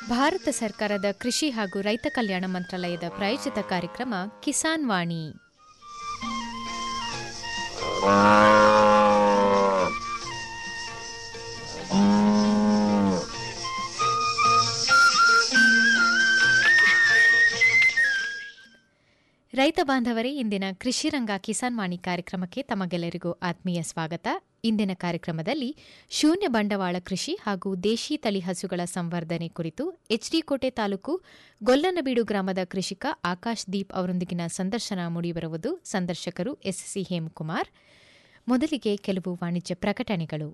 ಭಾರತ ಸರ್ಕಾರದ ಕೃಷಿ ಹಾಗೂ ರೈತ ಕಲ್ಯಾಣ ಮಂತ್ರಾಲಯದ ಪ್ರಾಯೋಜಿತ ಕಾರ್ಯಕ್ರಮ ಕಿಸಾನ್ ವಾಣಿ ರೈತ ಬಾಂಧವರೇ ಇಂದಿನ ಕೃಷಿ ರಂಗ ಕಿಸಾನ್ ವಾಣಿ ಕಾರ್ಯಕ್ರಮಕ್ಕೆ ತಮಗೆಲ್ಲರಿಗೂ ಆತ್ಮೀಯ ಸ್ವಾಗತ ಇಂದಿನ ಕಾರ್ಯಕ್ರಮದಲ್ಲಿ ಶೂನ್ಯ ಬಂಡವಾಳ ಕೃಷಿ ಹಾಗೂ ದೇಶಿ ತಳಿ ಹಸುಗಳ ಸಂವರ್ಧನೆ ಕುರಿತು ಎಚ್ಡಿ ಕೋಟೆ ತಾಲೂಕು ಗೊಲ್ಲನಬೀಡು ಗ್ರಾಮದ ಕೃಷಿಕ ಆಕಾಶ್ ದೀಪ್ ಅವರೊಂದಿಗಿನ ಸಂದರ್ಶನ ಮೂಡಿಬರುವುದು ಸಂದರ್ಶಕರು ಎಸ್ಸಿ ಹೇಮಕುಮಾರ್ ಮೊದಲಿಗೆ ಕೆಲವು ವಾಣಿಜ್ಯ ಪ್ರಕಟಣೆಗಳು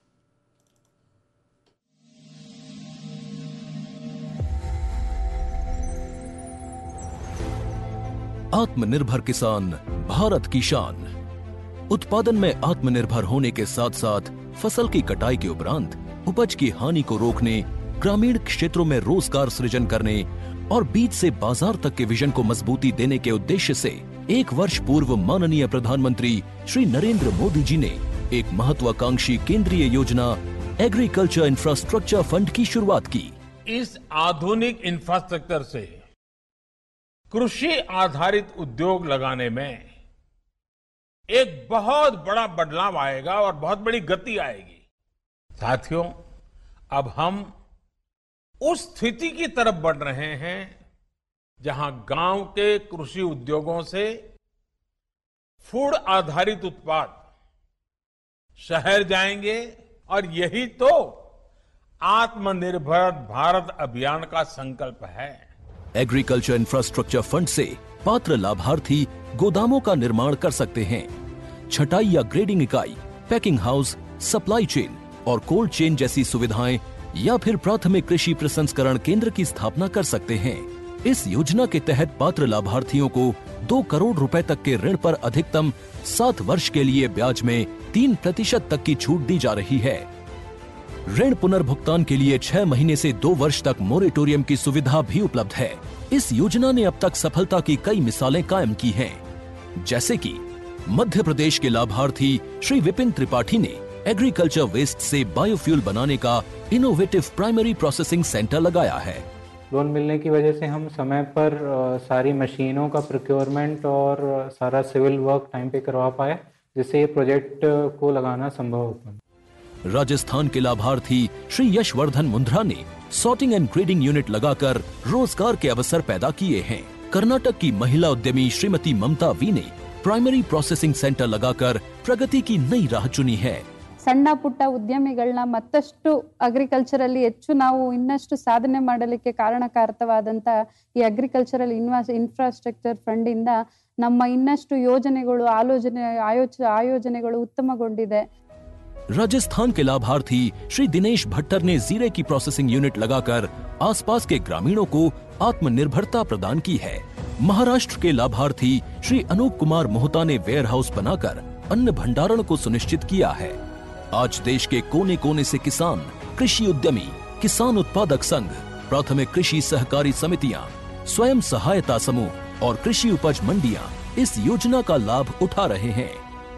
आत्मनिर्भर किसान भारत की शान उत्पादन में आत्मनिर्भर होने के साथ साथ फसल की कटाई के उपरांत उपज की हानि को रोकने ग्रामीण क्षेत्रों में रोजगार सृजन करने और बीज से बाजार तक के विजन को मजबूती देने के उद्देश्य से एक वर्ष पूर्व माननीय प्रधानमंत्री श्री नरेंद्र मोदी जी ने एक महत्वाकांक्षी केंद्रीय योजना एग्रीकल्चर इंफ्रास्ट्रक्चर फंड की शुरुआत की इस आधुनिक इंफ्रास्ट्रक्चर से कृषि आधारित उद्योग लगाने में एक बहुत बड़ा बदलाव आएगा और बहुत बड़ी गति आएगी साथियों अब हम उस स्थिति की तरफ बढ़ रहे हैं जहां गांव के कृषि उद्योगों से फूड आधारित उत्पाद शहर जाएंगे और यही तो आत्मनिर्भर भारत अभियान का संकल्प है एग्रीकल्चर इंफ्रास्ट्रक्चर फंड से पात्र लाभार्थी गोदामों का निर्माण कर सकते हैं छटाई या ग्रेडिंग इकाई पैकिंग हाउस सप्लाई चेन और कोल्ड चेन जैसी सुविधाएं या फिर प्राथमिक कृषि प्रसंस्करण केंद्र की स्थापना कर सकते हैं इस योजना के तहत पात्र लाभार्थियों को दो करोड़ रुपए तक के ऋण पर अधिकतम सात वर्ष के लिए ब्याज में तीन प्रतिशत तक की छूट दी जा रही है ऋण पुनर्भुगतान के लिए छह महीने से दो वर्ष तक मोरेटोरियम की सुविधा भी उपलब्ध है इस योजना ने अब तक सफलता की कई मिसालें कायम की हैं, जैसे कि मध्य प्रदेश के लाभार्थी श्री विपिन त्रिपाठी ने एग्रीकल्चर वेस्ट से बायोफ्यूल बनाने का इनोवेटिव प्राइमरी प्रोसेसिंग सेंटर लगाया है लोन मिलने की वजह से हम समय पर अ, सारी मशीनों का प्रोक्योरमेंट और अ, सारा सिविल वर्क टाइम पे करवा पाए जिससे ये प्रोजेक्ट अ, को लगाना संभव हो पाया राजस्थान के लाभार्थी श्री यशवर्धन मुंद्रा ने सॉर्टिंग एंड ग्रेडिंग यूनिट लगाकर रोजगार के अवसर पैदा किए हैं कर्नाटक की महिला उद्यमी श्रीमती ममता वी ने प्राइमरी प्रोसेसिंग सेंटर लगाकर प्रगति की नई राह चुनी है ಸಣ್ಣ ಪುಟ್ಟ ಉದ್ಯಮಿಗಳನ್ನ ಮತ್ತಷ್ಟು ಅಗ್ರಿಕಲ್ಚರಲ್ಲಿ ಹೆಚ್ಚು ನಾವು ಇನ್ನಷ್ಟು ಸಾಧನೆ ಮಾಡಲಿಕ್ಕೆ ಕಾರಣಕಾರಕವಾದಂತ ಈ ಅಗ್ರಿಕಲ್ಚರಲ್ ಇನ್ವಾಸ್ ಇನ್ಫ್ರಾಸ್ಟ್ರಕ್ಚರ್ ಫಂಡ್ ಇಂದ ನಮ್ಮ ಇನ್ನಷ್ಟು ಯೋಜನೆಗಳು ಆಲೋಚನೆ ಆಯೋಚ ಆಯೋಜನೆಗಳು ಉತ್ತಮಗೊಂಡಿದೆ राजस्थान के लाभार्थी श्री दिनेश भट्टर ने जीरे की प्रोसेसिंग यूनिट लगाकर आसपास के ग्रामीणों को आत्मनिर्भरता प्रदान की है महाराष्ट्र के लाभार्थी श्री अनूप कुमार मोहता ने वेयर हाउस बनाकर अन्न भंडारण को सुनिश्चित किया है आज देश के कोने कोने से किसान कृषि उद्यमी किसान उत्पादक संघ प्राथमिक कृषि सहकारी समितियां स्वयं सहायता समूह और कृषि उपज मंडियां इस योजना का लाभ उठा रहे हैं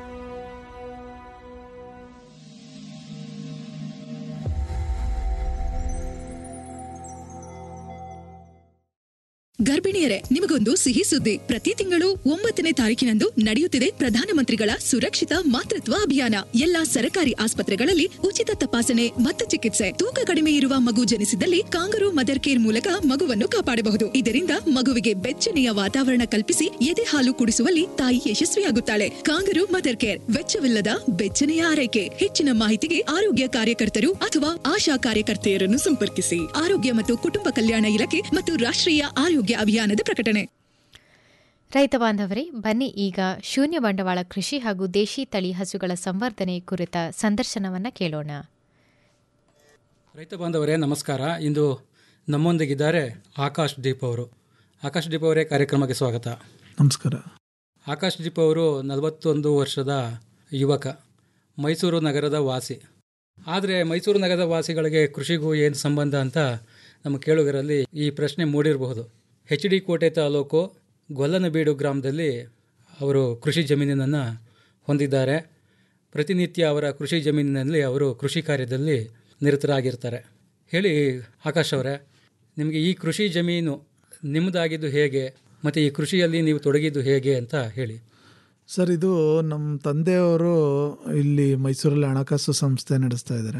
ಗರ್ಭಿಣಿಯರೇ ನಿಮಗೊಂದು ಸಿಹಿ ಸುದ್ದಿ ಪ್ರತಿ ತಿಂಗಳು ಒಂಬತ್ತನೇ ತಾರೀಕಿನಂದು ನಡೆಯುತ್ತಿದೆ ಪ್ರಧಾನಮಂತ್ರಿಗಳ ಸುರಕ್ಷಿತ ಮಾತೃತ್ವ ಅಭಿಯಾನ ಎಲ್ಲಾ ಸರಕಾರಿ ಆಸ್ಪತ್ರೆಗಳಲ್ಲಿ ಉಚಿತ ತಪಾಸಣೆ ಮತ್ತು ಚಿಕಿತ್ಸೆ ತೂಕ ಕಡಿಮೆ ಇರುವ ಮಗು ಜನಿಸಿದಲ್ಲಿ ಕಾಂಗರು ಮದರ್ ಕೇರ್ ಮೂಲಕ ಮಗುವನ್ನು ಕಾಪಾಡಬಹುದು ಇದರಿಂದ ಮಗುವಿಗೆ ಬೆಚ್ಚನೆಯ ವಾತಾವರಣ ಕಲ್ಪಿಸಿ ಎದೆ ಹಾಲು ಕುಡಿಸುವಲ್ಲಿ ತಾಯಿ ಯಶಸ್ವಿಯಾಗುತ್ತಾಳೆ ಕಾಂಗರು ಮದರ್ ಕೇರ್ ವೆಚ್ಚವಿಲ್ಲದ ಬೆಚ್ಚನೆಯ ಆರೈಕೆ ಹೆಚ್ಚಿನ ಮಾಹಿತಿಗೆ ಆರೋಗ್ಯ ಕಾರ್ಯಕರ್ತರು ಅಥವಾ ಆಶಾ ಕಾರ್ಯಕರ್ತೆಯರನ್ನು ಸಂಪರ್ಕಿಸಿ ಆರೋಗ್ಯ ಮತ್ತು ಕುಟುಂಬ ಕಲ್ಯಾಣ ಇಲಾಖೆ ಮತ್ತು ರಾಷ್ಟ್ರೀಯ ಆರೋಗ್ಯ ಅಭಿಯಾನದ ಪ್ರಕಟಣೆ ರೈತ ಬಾಂಧವರೇ ಬನ್ನಿ ಈಗ ಶೂನ್ಯ ಬಂಡವಾಳ ಕೃಷಿ ಹಾಗೂ ದೇಶಿ ತಳಿ ಹಸುಗಳ ಸಂವರ್ಧನೆ ಕುರಿತ ಸಂದರ್ಶನವನ್ನ ಕೇಳೋಣ ರೈತ ಬಾಂಧವರೇ ನಮಸ್ಕಾರ ಇಂದು ನಮ್ಮೊಂದಿಗಿದ್ದಾರೆ ಆಕಾಶ್ ದೀಪ್ ಅವರು ಆಕಾಶ್ ದೀಪ್ ಅವರೇ ಕಾರ್ಯಕ್ರಮಕ್ಕೆ ಸ್ವಾಗತ ನಮಸ್ಕಾರ ಆಕಾಶ್ ದೀಪ್ ಅವರು ನಲವತ್ತೊಂದು ವರ್ಷದ ಯುವಕ ಮೈಸೂರು ನಗರದ ವಾಸಿ ಆದರೆ ಮೈಸೂರು ನಗರದ ವಾಸಿಗಳಿಗೆ ಕೃಷಿಗೂ ಏನು ಸಂಬಂಧ ಅಂತ ನಮ್ಮ ಕೇಳುಗರಲ್ಲಿ ಈ ಪ್ರಶ್ನೆ ಮೂಡಿರಬಹುದು ಎಚ್ ಡಿ ಕೋಟೆ ತಾಲೂಕು ಗೊಲ್ಲನಬೀಡು ಗ್ರಾಮದಲ್ಲಿ ಅವರು ಕೃಷಿ ಜಮೀನನ್ನು ಹೊಂದಿದ್ದಾರೆ ಪ್ರತಿನಿತ್ಯ ಅವರ ಕೃಷಿ ಜಮೀನಿನಲ್ಲಿ ಅವರು ಕೃಷಿ ಕಾರ್ಯದಲ್ಲಿ ನಿರತರಾಗಿರ್ತಾರೆ ಹೇಳಿ ಆಕಾಶ್ ಅವರೇ ನಿಮಗೆ ಈ ಕೃಷಿ ಜಮೀನು ನಿಮ್ಮದಾಗಿದ್ದು ಹೇಗೆ ಮತ್ತು ಈ ಕೃಷಿಯಲ್ಲಿ ನೀವು ತೊಡಗಿದ್ದು ಹೇಗೆ ಅಂತ ಹೇಳಿ ಸರ್ ಇದು ನಮ್ಮ ತಂದೆಯವರು ಇಲ್ಲಿ ಮೈಸೂರಲ್ಲಿ ಹಣಕಾಸು ಸಂಸ್ಥೆ ನಡೆಸ್ತಾ ಇದ್ದಾರೆ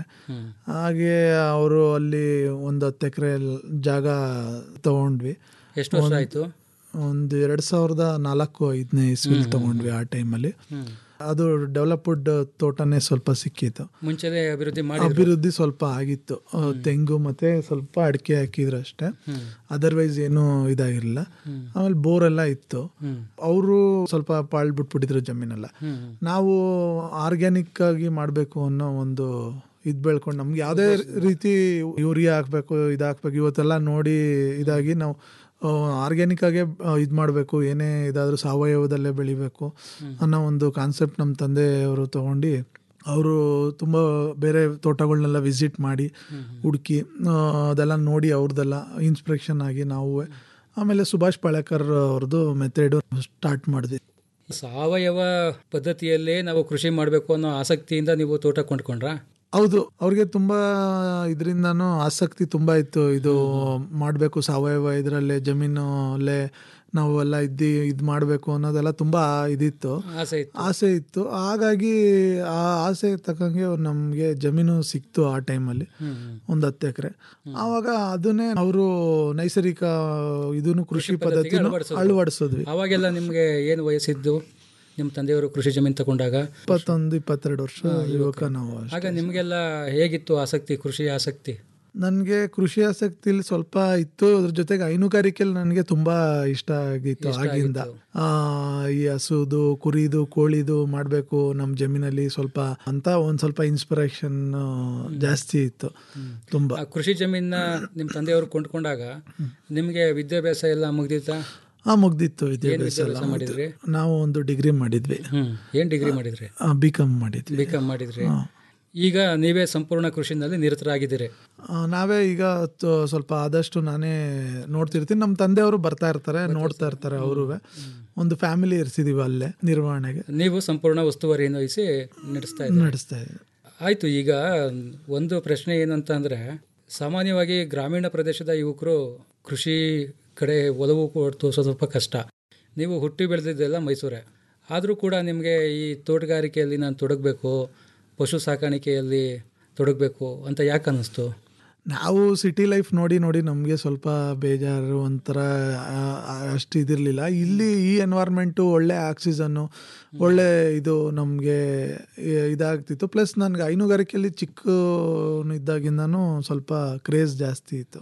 ಹಾಗೆ ಅವರು ಅಲ್ಲಿ ಒಂದು ಹತ್ತು ಎಕರೆ ಜಾಗ ತಗೊಂಡ್ವಿ ಎಷ್ಟು ವರ್ಷ ಆಯಿತು ಒಂದು ಎರಡು ಸಾವಿರದ ನಾಲ್ಕು ಐದನೇ ಇಸ್ವಿಲ್ ತಗೊಂಡ್ವಿ ಆ ಟೈಮಲ್ಲಿ ಅದು ಡೆವಲಪ್ಡ್ ತೋಟನೇ ಸ್ವಲ್ಪ ಸಿಕ್ಕಿತ್ತು ಮುಂಚೆನೇ ಅಭಿವೃದ್ಧಿ ಮಾಡಿ ಅಭಿವೃದ್ಧಿ ಸ್ವಲ್ಪ ಆಗಿತ್ತು ಆ, ತೆಂಗು ಮತ್ತೆ ಸ್ವಲ್ಪ ಅಡಿಕೆ ಹಾಕಿದ್ರು ಅಷ್ಟೇ ಅದರ್ವೈಸ್ ಏನು ಇದಾಗಿರಲಿಲ್ಲ ಆಮೇಲೆ ಬೋರ್ ಎಲ್ಲ ಇತ್ತು ಅವರು ಸ್ವಲ್ಪ ಪಾಳ್ ಬಿಟ್ಬಿಟ್ಟಿದ್ರು ಜಮೀನೆಲ್ಲ ನಾವು ಆರ್ಗ್ಯಾನಿಕ್ ಆಗಿ ಮಾಡಬೇಕು ಅನ್ನೋ ಒಂದು ಇದ್ ಬೆಳ್ಕೊಂಡು ನಮ್ಗೆ ಯಾವುದೇ ರೀತಿ ಯೂರಿಯಾ ಹಾಕ್ಬೇಕು ಇದು ಹಾಕ್ಬೇಕು ಇವತ್ತೆಲ್ಲ ನೋಡಿ ಇದಾಗಿ ನಾವು ಆರ್ಗ್ಯಾನಿಕ್ ಆಗೇ ಇದು ಮಾಡಬೇಕು ಏನೇ ಇದಾದರೂ ಸಾವಯವದಲ್ಲೇ ಬೆಳಿಬೇಕು ಅನ್ನೋ ಒಂದು ಕಾನ್ಸೆಪ್ಟ್ ನಮ್ಮ ತಂದೆಯವರು ತಗೊಂಡು ಅವರು ತುಂಬ ಬೇರೆ ತೋಟಗಳನ್ನೆಲ್ಲ ವಿಸಿಟ್ ಮಾಡಿ ಹುಡುಕಿ ಆ, ಅದೆಲ್ಲ ನೋಡಿ ಅವ್ರದ್ದೆಲ್ಲ ಇನ್ಸ್ಪಿರೇಷನ್ ಆಗಿ ನಾವು ಆಮೇಲೆ ಸುಭಾಷ್ ಪಾಳೇಕರ್ ಅವ್ರದ್ದು ಮೆಥಡು ಸ್ಟಾರ್ಟ್ ಮಾಡಿದ್ವಿ ಸಾವಯವ ಪದ್ಧತಿಯಲ್ಲೇ ನಾವು ಕೃಷಿ ಮಾಡಬೇಕು ಅನ್ನೋ ಆಸಕ್ತಿಯಿಂದ ನೀವು ತೋಟ ಕೊಂಡ್ಕೊಂಡ್ರಾ ಹೌದು ಅವ್ರಿಗೆ ತುಂಬಾ ಇದರಿಂದನೂ ಆಸಕ್ತಿ ತುಂಬಾ ಇತ್ತು ಇದು ಮಾಡಬೇಕು ಸಾವಯವ ಇದರಲ್ಲೇ ಜಮೀನಲ್ಲೇ ನಾವು ಎಲ್ಲ ಇದ್ದು ಇದು ಮಾಡಬೇಕು ಅನ್ನೋದೆಲ್ಲ ತುಂಬಾ ಇದಿತ್ತು ಆಸೆ ಇತ್ತು ಆಸೆ ಇತ್ತು ಹಾಗಾಗಿ ಆ ಆಸೆ ತಕ್ಕಂಗೆ ನಮಗೆ ಜಮೀನು ಸಿಕ್ತು ಆ ಟೈಮಲ್ಲಿ ಒಂದು ಹತ್ತು ಎಕರೆ ಆವಾಗ ಅದನ್ನೇ ಅವರು ನೈಸರ್ಗಿಕ ಇದನ್ನು ಕೃಷಿ ಪದ್ಧತಿನ ಅಳವಡಿಸಿದ್ವಿ ಅವಾಗೆಲ್ಲ ನಿಮಗೆ ಏನು ವಯಸ್ಸಿದ್ದು ನಿಮ್ಮ ತಂದೆಯವರು ಕೃಷಿ ಜಮೀನು ತಗೊಂಡಾಗ ಇಪ್ಪತ್ತೊಂದು ಇಪ್ಪತ್ತೆರಡು ವರ್ಷ ಯುವಕ ನಾವು ಅಷ್ಟೇ. ಆಗ ನಿಮಗೆಲ್ಲ ಹೇಗಿತ್ತು ಆಸಕ್ತಿ ಕೃಷಿ ಆಸಕ್ತಿ ನನಗೆ ಕೃಷಿ ಆಸಕ್ತಿಲಿ ಸ್ವಲ್ಪ ಇತ್ತು ಅದ್ರ ಜೊತೆಗೆ ಹೈನುಗಾರಿಕೆಯಲ್ಲಿ ನನಗೆ ತುಂಬಾ ಇಷ್ಟ ಆಗಿತ್ತು ಆಗಿಂದ ಆ, ಈ ಹಸುದು ಕುರಿದು ಕೋಳಿದು ಮಾಡಬೇಕು ನಮ್ಮ ಜಮೀನಲ್ಲಿ ಸ್ವಲ್ಪ ಅಂತ ಒಂದ್ ಸ್ವಲ್ಪ ಇನ್ಸ್ಪಿರೇಷನ್ ಜಾಸ್ತಿ ಇತ್ತು ತುಂಬಾ ಆ ಕೃಷಿ ಜಮೀನ ನಿಮ್ಮ ತಂದೆಯವರು ಕೊಂಡ್ಕೊಂಡಾಗ ನಿಮಗೆ ವಿದ್ಯಾಭ್ಯಾಸ ಎಲ್ಲ ಮುಗ್ದಿತ್ತಾ ಆ ಮುಗ್ದಿತ್ತು ವಿದ್ಯಾಭ್ಯಾಸ ಎಲ್ಲ ವಿದ್ಯಾಭ್ಯಾಸ ಮಾಡಿದ್ರಿ ನಾವು ಒಂದು ಡಿಗ್ರಿ ಮಾಡಿದ್ವಿ ಹ್ಮ್ ಏನ್ ಡಿಗ್ರಿ ಮಾಡಿದ್ರಿ ಬಿ ಕಾಮ್ ಮಾಡಿದ್ವಿ ಬಿ ಕಾಮ್ ಮಾಡಿದ್ರಿ ಈಗ ನೀವೇ ಸಂಪೂರ್ಣ ಕೃಷಿನಲ್ಲಿ ನಿರತರಾಗಿದ್ದೀರಿ ಆ, ನಾವೇ ಈಗ ತ- ಸ್ವಲ್ಪ ಆದಷ್ಟು ನಾನೇ ನೋಡ್ತಿರ್ತೀನಿ ನಮ್ಮ ತಂದೆಯವರು ಬರ್ತಾ ಇರ್ತಾರೆ ನೋಡ್ತಾ ಇರ್ತಾರೆ ಅವರು ಒಂದು ಫ್ಯಾಮಿಲಿ ಇರ್ಸಿದೀವಿ ಅಲ್ಲೇ ನಿರ್ವಹಣೆಗೆ ನೀವು ಸಂಪೂರ್ಣ ಉಸ್ತುವಾರಿಯನ್ನು ವಹಿಸಿ ನಡೆಸ್ತಾ ಇದ್ದೀರಿ ನಡೆಸ್ತಾ ಇದ್ದೀವಿ ಆಯಿತು ಈಗ ಒಂದು ಪ್ರಶ್ನೆ ಏನಂತ ಅಂದರೆ ಸಾಮಾನ್ಯವಾಗಿ ಗ್ರಾಮೀಣ ಪ್ರದೇಶದ ಯುವಕರು ಕೃಷಿ ಕಡೆ ಒಲವು ಕೊ- ತೋರಿಸೋದು ಸ್ವಲ್ಪ ಕಷ್ಟ ನೀವು ಹುಟ್ಟಿ ಬೆಳೆದಿದ್ದೆಲ್ಲ ಮೈಸೂರೇ ಆದರೂ ಕೂಡ ನಿಮಗೆ ಈ ತೋಟಗಾರಿಕೆಯಲ್ಲಿ ನಾನು ತೊಡಗಬೇಕು ಪಶು ಸಾಕಾಣಿಕೆಯಲ್ಲಿ ತೊಡಗಬೇಕು ಅಂತ ಯಾಕೆ ಅನ್ನಿಸ್ತು ನಾವು ಸಿಟಿ ಲೈಫ್ ನೋಡಿ ನೋಡಿ ನಮಗೆ ಸ್ವಲ್ಪ ಬೇಜಾರು ಒಂಥರ ಆ, ಆ, ಅಷ್ಟು ಇದಿರಲಿಲ್ಲ ಇಲ್ಲಿ ಈ ಎನ್ವೈರ್ಮೆಂಟು ಒಳ್ಳೆ ಆಕ್ಸಿಜನ್ನು ಒಳ್ಳೆ ಇದು ನಮಗೆ ಇದಾಗ್ತಿತ್ತು ಪ್ಲಸ್ ನನಗೆ ಹೈನುಗಾರಿಕೆಯಲ್ಲಿ ಚಿಕ್ಕ ಇದ್ದಾಗಿಂದನೂ ಸ್ವಲ್ಪ ಕ್ರೇಜ್ ಜಾಸ್ತಿ ಇತ್ತು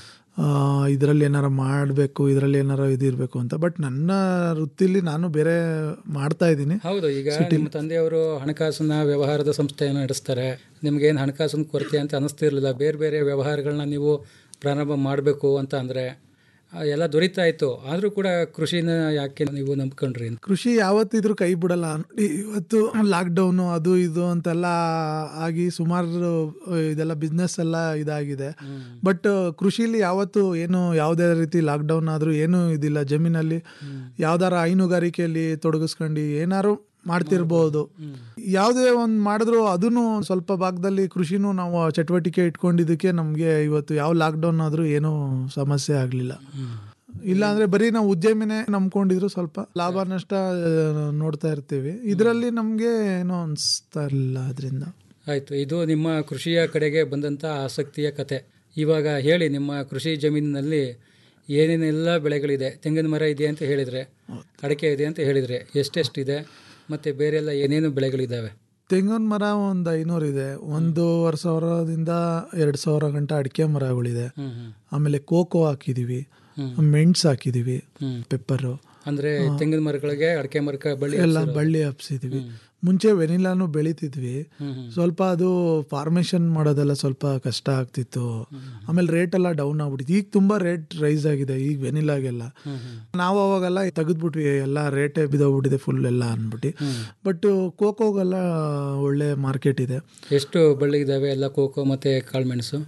ಇದರಲ್ಲಿ ಏನಾರ ಮಾಡಬೇಕು ಇದರಲ್ಲಿ ಏನಾರ ಇದಿರಬೇಕು ಅಂತ ಬಟ್ ನನ್ನ ವೃತ್ತಿಲಿ ನಾನು ಬೇರೆ ಮಾಡ್ತಾ ಇದ್ದೀನಿ ಹೌದು ಈಗ ನಿಮ್ಮ ತಂದೆಯವರು ಹಣಕಾಸಿನ ವ್ಯವಹಾರದ ಸಂಸ್ಥೆಯನ್ನು ನಡೆಸ್ತಾರೆ ನಿಮ್ಗೇನು ಹಣಕಾಸಿನ ಕೊರತೆ ಅಂತ ಅನ್ನಿಸ್ತಿರ್ಲಿಲ್ಲ ಬೇರೆ ಬೇರೆ ವ್ಯವಹಾರಗಳನ್ನ ನೀವು ಪ್ರಾರಂಭ ಮಾಡಬೇಕು ಅಂತ ಅಂದರೆ ಎಲ್ಲ ದೊರೀತಾ ಇತ್ತು ಆದರೂ ಕೂಡ ಕೃಷಿನ ಯಾಕೆ ನೀವು ನಂಬ್ಕೊಂಡ್ರಿ ಅಂತ ಕೃಷಿ ಯಾವತ್ತಿದ್ರೂ ಕೈ ಬಿಡಲ್ಲ ನೋಡಿ ಇವತ್ತು ಲಾಕ್ಡೌನು ಅದು ಇದು ಅಂತೆಲ್ಲ ಆಗಿ ಸುಮಾರು ಇದೆಲ್ಲ ಬಿಸ್ನೆಸ್ ಎಲ್ಲ ಇದಾಗಿದೆ ಬಟ್ ಕೃಷಿಲಿ ಯಾವತ್ತು ಏನು ಯಾವುದೇ ರೀತಿ ಲಾಕ್ಡೌನ್ ಆದರೂ ಏನೂ ಇದಿಲ್ಲ ಜಮೀನಲ್ಲಿ ಯಾವ್ದಾರ ಹೈನುಗಾರಿಕೆಯಲ್ಲಿ ತೊಡಗಿಸ್ಕೊಂಡು ಏನಾರು ಮಾಡ್ತಿರ್ಬೋದು ಯಾವುದೇ ಒಂದು ಮಾಡಿದ್ರು ಅದನ್ನು ಸ್ವಲ್ಪ ಭಾಗದಲ್ಲಿ ಕೃಷಿನೂ ನಾವು ಚಟುವಟಿಕೆ ಇಟ್ಕೊಂಡಿದ್ದಕ್ಕೆ ನಮಗೆ ಇವತ್ತು ಯಾವ ಲಾಕ್ಡೌನ್ ಆದರೂ ಏನೂ ಸಮಸ್ಯೆ ಆಗಲಿಲ್ಲ ಇಲ್ಲ ಅಂದ್ರೆ ಬರೀ ನಾವು ಉದ್ಯಮಿನೇ ನಂಬ್ಕೊಂಡಿದ್ರು ಸ್ವಲ್ಪ ಲಾಭ ನಷ್ಟ ಆ, ನೋಡ್ತಾ ಇರ್ತೀವಿ ಇದರಲ್ಲಿ ನಮಗೆ ಏನೋ ಅನಿಸ್ತಾ ಇರಲಿಲ್ಲ ಅದರಿಂದ ಆಯಿತು ಇದು ನಿಮ್ಮ ಕೃಷಿಯ ಕಡೆಗೆ ಬಂದಂಥ ಆಸಕ್ತಿಯ ಕತೆ ಇವಾಗ ಹೇಳಿ ನಿಮ್ಮ ಕೃಷಿ ಜಮೀನಿನಲ್ಲಿ ಏನೇನೆಲ್ಲ ಬೆಳೆಗಳಿದೆ ತೆಂಗಿನ ಮರ ಇದೆ ಅಂತ ಹೇಳಿದರೆ ಅಡಿಕೆ ಇದೆ ಅಂತ ಹೇಳಿದರೆ ಎಷ್ಟೆಷ್ಟಿದೆ ಮತ್ತು ಬೇರೆಲ್ಲ ಏನೇನು ಬೆಳೆಗಳಿದ್ದಾವೆ ತೆಂಗಿನ ಮರ ಒಂದು ಐನೂರು ಇದೆ ಒಂದೂವರೆ ಸಾವಿರದಿಂದ ಎರಡು ಸಾವಿರ ಗಂಟ ಅಡಿಕೆ ಮರಗಳಿದೆ ಆಮೇಲೆ ಕೋಕೋ ಹಾಕಿದೀವಿ ಮೆಣಸು ಹಾಕಿದೀವಿ ಪೆಪ್ಪರು ಅಂದರೆ ತೆಂಗಿನ ಮರಗಳಿಗೆ ಅಡಿಕೆ ಮರಕ್ಕೆ ಬಳ್ಳಿ ಎಲ್ಲ ಬಳ್ಳಿ ಹಬ್ಸಿದೀವಿ ಮುಂಚೆ ವೆನಿಲಾನು ಬೆಳಿತಿದ್ವಿ ಸ್ವಲ್ಪ ಅದು ಫಾರ್ಮೇಶನ್ ಮಾಡೋದೆಲ್ಲ ಸ್ವಲ್ಪ ಕಷ್ಟ ಆಗ್ತಿತ್ತು ಆಮೇಲೆ ರೇಟ್ ಎಲ್ಲ ಡೌನ್ ಆಗ್ಬಿಟ್ಟಿತ್ತು ಈಗ ತುಂಬಾ ರೇಟ್ ರೈಸ್ ಆಗಿದೆ ಈಗ ವೆನಿಲಾಗೆಲ್ಲ ನಾವು ಅವಾಗೆಲ್ಲ ತೆಗೆದ್ಬಿಟ್ವಿ ಎಲ್ಲ ರೇಟೇ ಬಿದ್ದೋಗ್ಬಿಟ್ಟಿದೆ ಫುಲ್ ಎಲ್ಲ ಅಂದ್ಬಿಟ್ಟು ಬಟ್ ಕೋಕೋಗೆಲ್ಲ ಒಳ್ಳೆ ಮಾರ್ಕೆಟ್ ಇದೆ ಎಷ್ಟು ಬಳ್ಳಿ ಇದ್ದಾವೆ ಎಲ್ಲ ಕೋಕೋ ಮತ್ತು ಕಾಳುಮೆಣಸು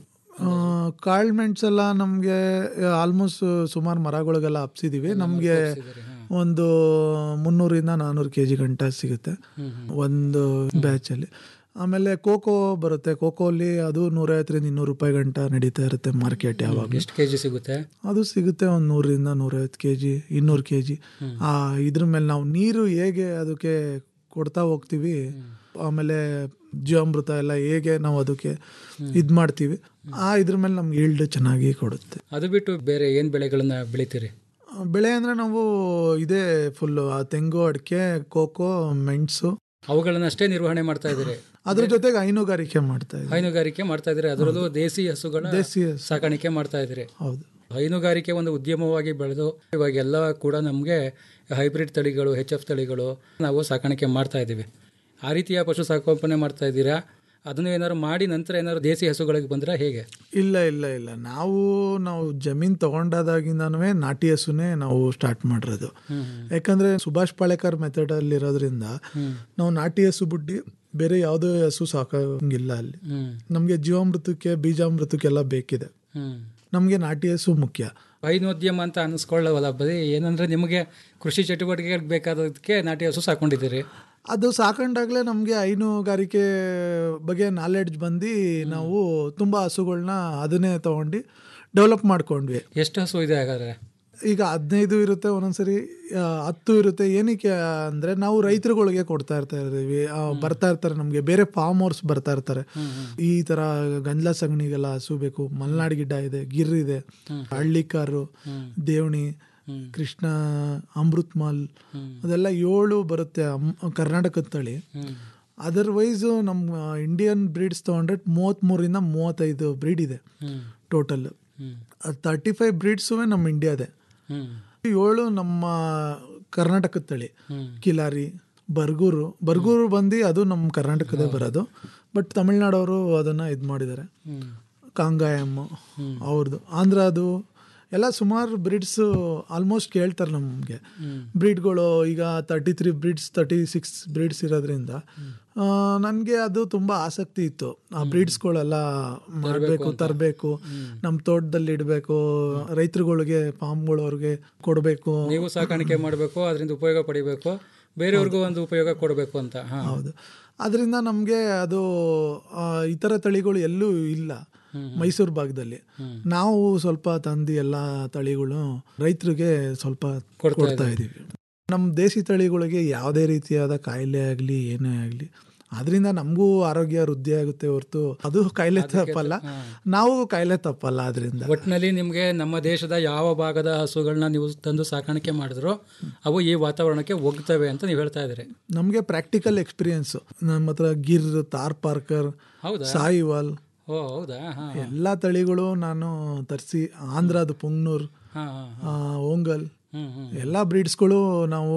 ಕಾಳು ಮೆಣಸೆಲ್ಲ ನಮಗೆ ಆಲ್ಮೋಸ್ಟ್ ಸುಮಾರು ಮರಗಳಿಗೆಲ್ಲ ಹಬ್ಸಿದೀವಿ ನಮಗೆ ಒಂದು ಮುನ್ನೂರಿಂದ ನಾನ್ನೂರು ಕೆ ಜಿ ಗಂಟ ಸಿಗುತ್ತೆ ಒಂದು ಬ್ಯಾಚಲ್ಲಿ ಆಮೇಲೆ ಕೋಕೋ ಬರುತ್ತೆ ಕೋಕೋಲಿ ಅದು ನೂರೈವತ್ತರಿಂದ ಇನ್ನೂರು ರೂಪಾಯಿ ಗಂಟ ನಡೀತಾ ಇರುತ್ತೆ ಮಾರ್ಕೆಟ್ ಯಾವಾಗ ಎಷ್ಟು ಕೆ ಜಿ ಸಿಗುತ್ತೆ ಅದು ಸಿಗುತ್ತೆ ಒಂದು ನೂರಿಂದ ನೂರೈವತ್ತು ಕೆ ಜಿ ಇನ್ನೂರು ಕೆ ಜಿ ಆ ಇದ್ರ ಮೇಲೆ ನಾವು ನೀರು ಹೇಗೆ ಅದಕ್ಕೆ ಕೊಡ್ತಾ ಹೋಗ್ತೀವಿ ಆಮೇಲೆ ಜೀವಾಮೃತ ಎಲ್ಲ ಹೇಗೆ ನಾವು ಅದಕ್ಕೆ ಇದು ಮಾಡ್ತೀವಿ ಆ ಇದ್ರ ಮೇಲೆ ನಮ್ಗೆ ಈಲ್ಡ್ ಚೆನ್ನಾಗಿ ಕೊಡುತ್ತೆ ಅದು ಬಿಟ್ಟು ಬೇರೆ ಏನು ಬೆಳೆಗಳನ್ನ ಬೆಳಿತೀರಿ ಆ, ಬೆಳೆ ಅಂದರೆ ನಾವು ಇದೇ ಫುಲ್ಲು ಆ ತೆಂಗು ಅಡಿಕೆ ಕೋಕೋ ಮೆಣಸು ಅವುಗಳನ್ನ ಅಷ್ಟೇ ನಿರ್ವಹಣೆ ಮಾಡ್ತಾ ಇದ್ದೀರಿ ಅದ್ರ ಜೊತೆಗೆ ಹೈನುಗಾರಿಕೆ ಮಾಡ್ತಾ ಇದ್ದೀವಿ ಹೈನುಗಾರಿಕೆ ಮಾಡ್ತಾ ಇದ್ದೀರಿ ಅದರಲ್ಲೂ ದೇಸಿ ಹಸುಗಳ ದೇಸಿ ಹಸು. ಸಾಕಾಣಿಕೆ ಮಾಡ್ತಾ ಇದ್ದೀರಿ ಹೌದು ಹೈನುಗಾರಿಕೆ ಒಂದು ಉದ್ಯಮವಾಗಿ ಬೆಳೆದು ಇವಾಗೆಲ್ಲ ಕೂಡ ನಮಗೆ ಹೈಬ್ರಿಡ್ ತಳಿಗಳು ಹೆಚ್ ಎಫ್ ತಳಿಗಳು ನಾವು ಸಾಕಾಣಿಕೆ ಮಾಡ್ತಾ ಇದ್ದೀವಿ ಆ ರೀತಿಯ ಪಶು ಸಂಗೋಪನೆ ಮಾಡ್ತಾ ಇದ್ದೀರಾ ಅದನ್ನು ಏನಾದ್ರು ಮಾಡಿ ನಂತರ ಏನಾದ್ರು ದೇಸಿ ಹಸುಗಳಿಗೆ ಬಂದ್ರೆ ಹೇಗೆ ಇಲ್ಲ ಇಲ್ಲ ಇಲ್ಲ ನಾವು ನಾವು ಜಮೀನ್ ತಗೊಂಡಾದಾಗಿಂದನೂ ನಾಟಿ ಹಸುನೇ ನಾವು ಸ್ಟಾರ್ಟ್ ಮಾಡಿರೋದು ಯಾಕಂದ್ರೆ ಸುಭಾಷ್ ಪಾಳೇಕರ್ ಮೆಥಡ್ ಅಲ್ಲಿ ಇರೋದ್ರಿಂದ ನಾವು ನಾಟಿ ಹಸು ಬಿಟ್ಟು ಬೇರೆ ಯಾವುದೇ ಹಸು ಸಾಕಂಗಿಲ್ಲ ಅಲ್ಲಿ ಹ್ಮ್ ನಮಗೆ ಜೀವಾಮೃತಕ್ಕೆ ಬೀಜಾಮೃತಕ್ಕೆಲ್ಲ ಬೇಕಿದೆ ಹ್ಮ್ ನಮಗೆ ನಾಟಿ ಹಸು ಮುಖ್ಯ ಹೈನೋದ್ಯಮ ಅಂತ ಅನ್ನಿಸ್ಕೊಳ್ಳವಲ್ಲ ಬರೀ ಏನಂದ್ರೆ ನಿಮಗೆ ಕೃಷಿ ಚಟುವಟಿಕೆಗೆ ಬೇಕಾದದಕ್ಕೆ ನಾಟಿ ಹಸು ಸಾಕೊಂಡಿದ್ದೀರಿ ಅದು ಸಾಕೊಂಡಾಗಲೇ ನಮಗೆ ಹೈನುಗಾರಿಕೆ ಬಗ್ಗೆ ನಾಲೆಡ್ಜ್ ಬಂದು ನಾವು ತುಂಬ ಹಸುಗಳ್ನ ಅದನ್ನೇ ತಗೊಂಡು ಡೆವಲಪ್ ಮಾಡ್ಕೊಂಡ್ವಿ ಎಷ್ಟು ಹಸು ಇದೆ ಹಾಗಾದ್ರೆ ಈಗ ಹದಿನೈದು ಇರುತ್ತೆ ಒಂದೊಂದ್ಸರಿ ಆ, ಹತ್ತು ಇರುತ್ತೆ ಏನಕ್ಕೆ ಅಂದರೆ ನಾವು ರೈತರುಗಳಿಗೆ ಕೊಡ್ತಾ ಇರ್ತಾ ಇದ್ದೀವಿ ಆ, ಬರ್ತಾ ಇರ್ತಾರೆ ನಮಗೆ ಬೇರೆ ಫಾರ್ಮ್ ಹೌಸ್ ಬರ್ತಾ ಇರ್ತಾರೆ ಈ ಥರ ಗಂಜಲ ಸಗಣಿಗೆಲ್ಲ ಹಸು ಬೇಕು ಮಲ್ನಾಡ್ ಗಿಡ್ಡ ಇದೆ ಗಿರ್ ಇದೆ ಹಳ್ಳಿಕಾರು ದೇವಣಿ ಕೃಷ್ಣ ಅಮೃತ್ ಮಾಲ್ ಅದೆಲ್ಲ ಏಳು ಬರುತ್ತೆ ಅಮ್- ಕರ್ನಾಟಕದ ತಳಿ ಅದರ್ವೈಸು ನಮ್ಮ ಇಂಡಿಯನ್ ಬ್ರೀಡ್ಸ್ ತೊಗೊಂಡ್ರೆ ಮೂವತ್ತ್ಮೂರಿಂದ ಮೂವತ್ತೈದು ಬ್ರೀಡ್ ಇದೆ ಟೋಟಲ್ ತರ್ಟಿ ಫೈವ್ ಬ್ರೀಡ್ಸು ನಮ್ಮ ಇಂಡಿಯಾದೆ ಹ್ಮ್ ಏಳು ನಮ್ಮ ಕರ್ನಾಟಕದ ತಳಿ ಕಿಲಾರಿ ಬರ್ಗೂರು ಬರ್ಗೂರು ಬಂದು ಅದು ನಮ್ಮ ಕರ್ನಾಟಕದೇ ಬರೋದು ಬಟ್ ತಮಿಳ್ನಾಡವರು ಅದನ್ನು ಇದು ಮಾಡಿದ್ದಾರೆ ಕಾಂಗಾಯಮ್ ಅವ್ರದ್ದು ಆಂಧ್ರ ಅದು ಎಲ್ಲ ಸುಮಾರು ಬ್ರೀಡ್ಸು ಆಲ್ಮೋಸ್ಟ್ ಕೇಳ್ತಾರೆ ನಮಗೆ ಬ್ರೀಡ್ಗಳು ಈಗ thirty three breeds thirty six breeds ಇರೋದ್ರಿಂದ ನನಗೆ ಅದು ತುಂಬ ಆಸಕ್ತಿ ಇತ್ತು ಆ ಬ್ರೀಡ್ಸ್ಗಳೆಲ್ಲ ಮಾಡಬೇಕು ತರಬೇಕು ನಮ್ಮ ತೋಟದಲ್ಲಿ ಇಡಬೇಕು ರೈತರುಗಳಿಗೆ ಫಾರ್ಮ್ಗಳವ್ರಿಗೆ ಕೊಡಬೇಕು ನೀವು ಸಾಕಾಣಿಕೆ ಮಾಡಬೇಕು ಅದರಿಂದ ಉಪಯೋಗ ಪಡಿಬೇಕು ಬೇರೆಯವ್ರಿಗೂ ಒಂದು ಉಪಯೋಗ ಕೊಡಬೇಕು ಅಂತ ಹಾ ಹೌದು ಅದರಿಂದ ನಮಗೆ ಅದು ಆ, ಇತರ ತಳಿಗಳು ಎಲ್ಲೂ ಇಲ್ಲ ಮೈಸೂರು ಭಾಗದಲ್ಲಿ ನಾವು ಸ್ವಲ್ಪ ತಂದು ಎಲ್ಲ ತಳಿಗಳು ರೈತರಿಗೆ ಸ್ವಲ್ಪ ಕೊಡ್ತಾ ಇದ್ದೀವಿ ನಮ್ಮ ದೇಸಿ ತಳಿಗಳಿಗೆ ಯಾವುದೇ ರೀತಿಯಾದ ಕಾಯಿಲೆ ಆಗಲಿ ಏನೇ ಆಗಲಿ ಅದರಿಂದ ನಮಗೂ ಆರೋಗ್ಯ ವೃದ್ಧಿ ಆಗುತ್ತೆ ಹೊರತು ಅದು ಕಾಯಿಲೆ ತಪ್ಪಲ್ಲ ನಾವು ಕಾಯಿಲೆ ತಪ್ಪಲ್ಲ ಅದರಿಂದ ಒಟ್ಟಿನಲ್ಲಿ ನಿಮಗೆ ನಮ್ಮ ದೇಶದ ಯಾವ ಭಾಗದ ಹಸುಗಳನ್ನ ನೀವು ತಂದು ಸಾಕಾಣಿಕೆ ಮಾಡಿದ್ರೋ ಅವು ಈ ವಾತಾವರಣಕ್ಕೆ ಒಗ್ತವೆ ಅಂತ ನೀವು ಹೇಳ್ತಾ ಇದ್ದೀರಿ ನಮಗೆ ಪ್ರಾಕ್ಟಿಕಲ್ ಎಕ್ಸ್ಪೀರಿಯನ್ಸು ನಮ್ಮ ಹತ್ರ ಗಿರ್ ತಾರ್ ಪಾರ್ಕರ್ ಹೌದಾ ಸಾಯಿವಾಲ್ ಓ ಹೌದಾ ಹಾ ಎಲ್ಲ ತಳಿಗಳು ನಾನು ತರಿಸಿ ಆಂಧ್ರದ ಪುಂಗ್ನೂರ್ ಹಾ ಹಾ ಆ, ಓಂಗಲ್ ಹ್ಮ್ ಹ್ಮ್ ಎಲ್ಲ ಬ್ರೀಡ್ಸ್ಗಳು ನಾವು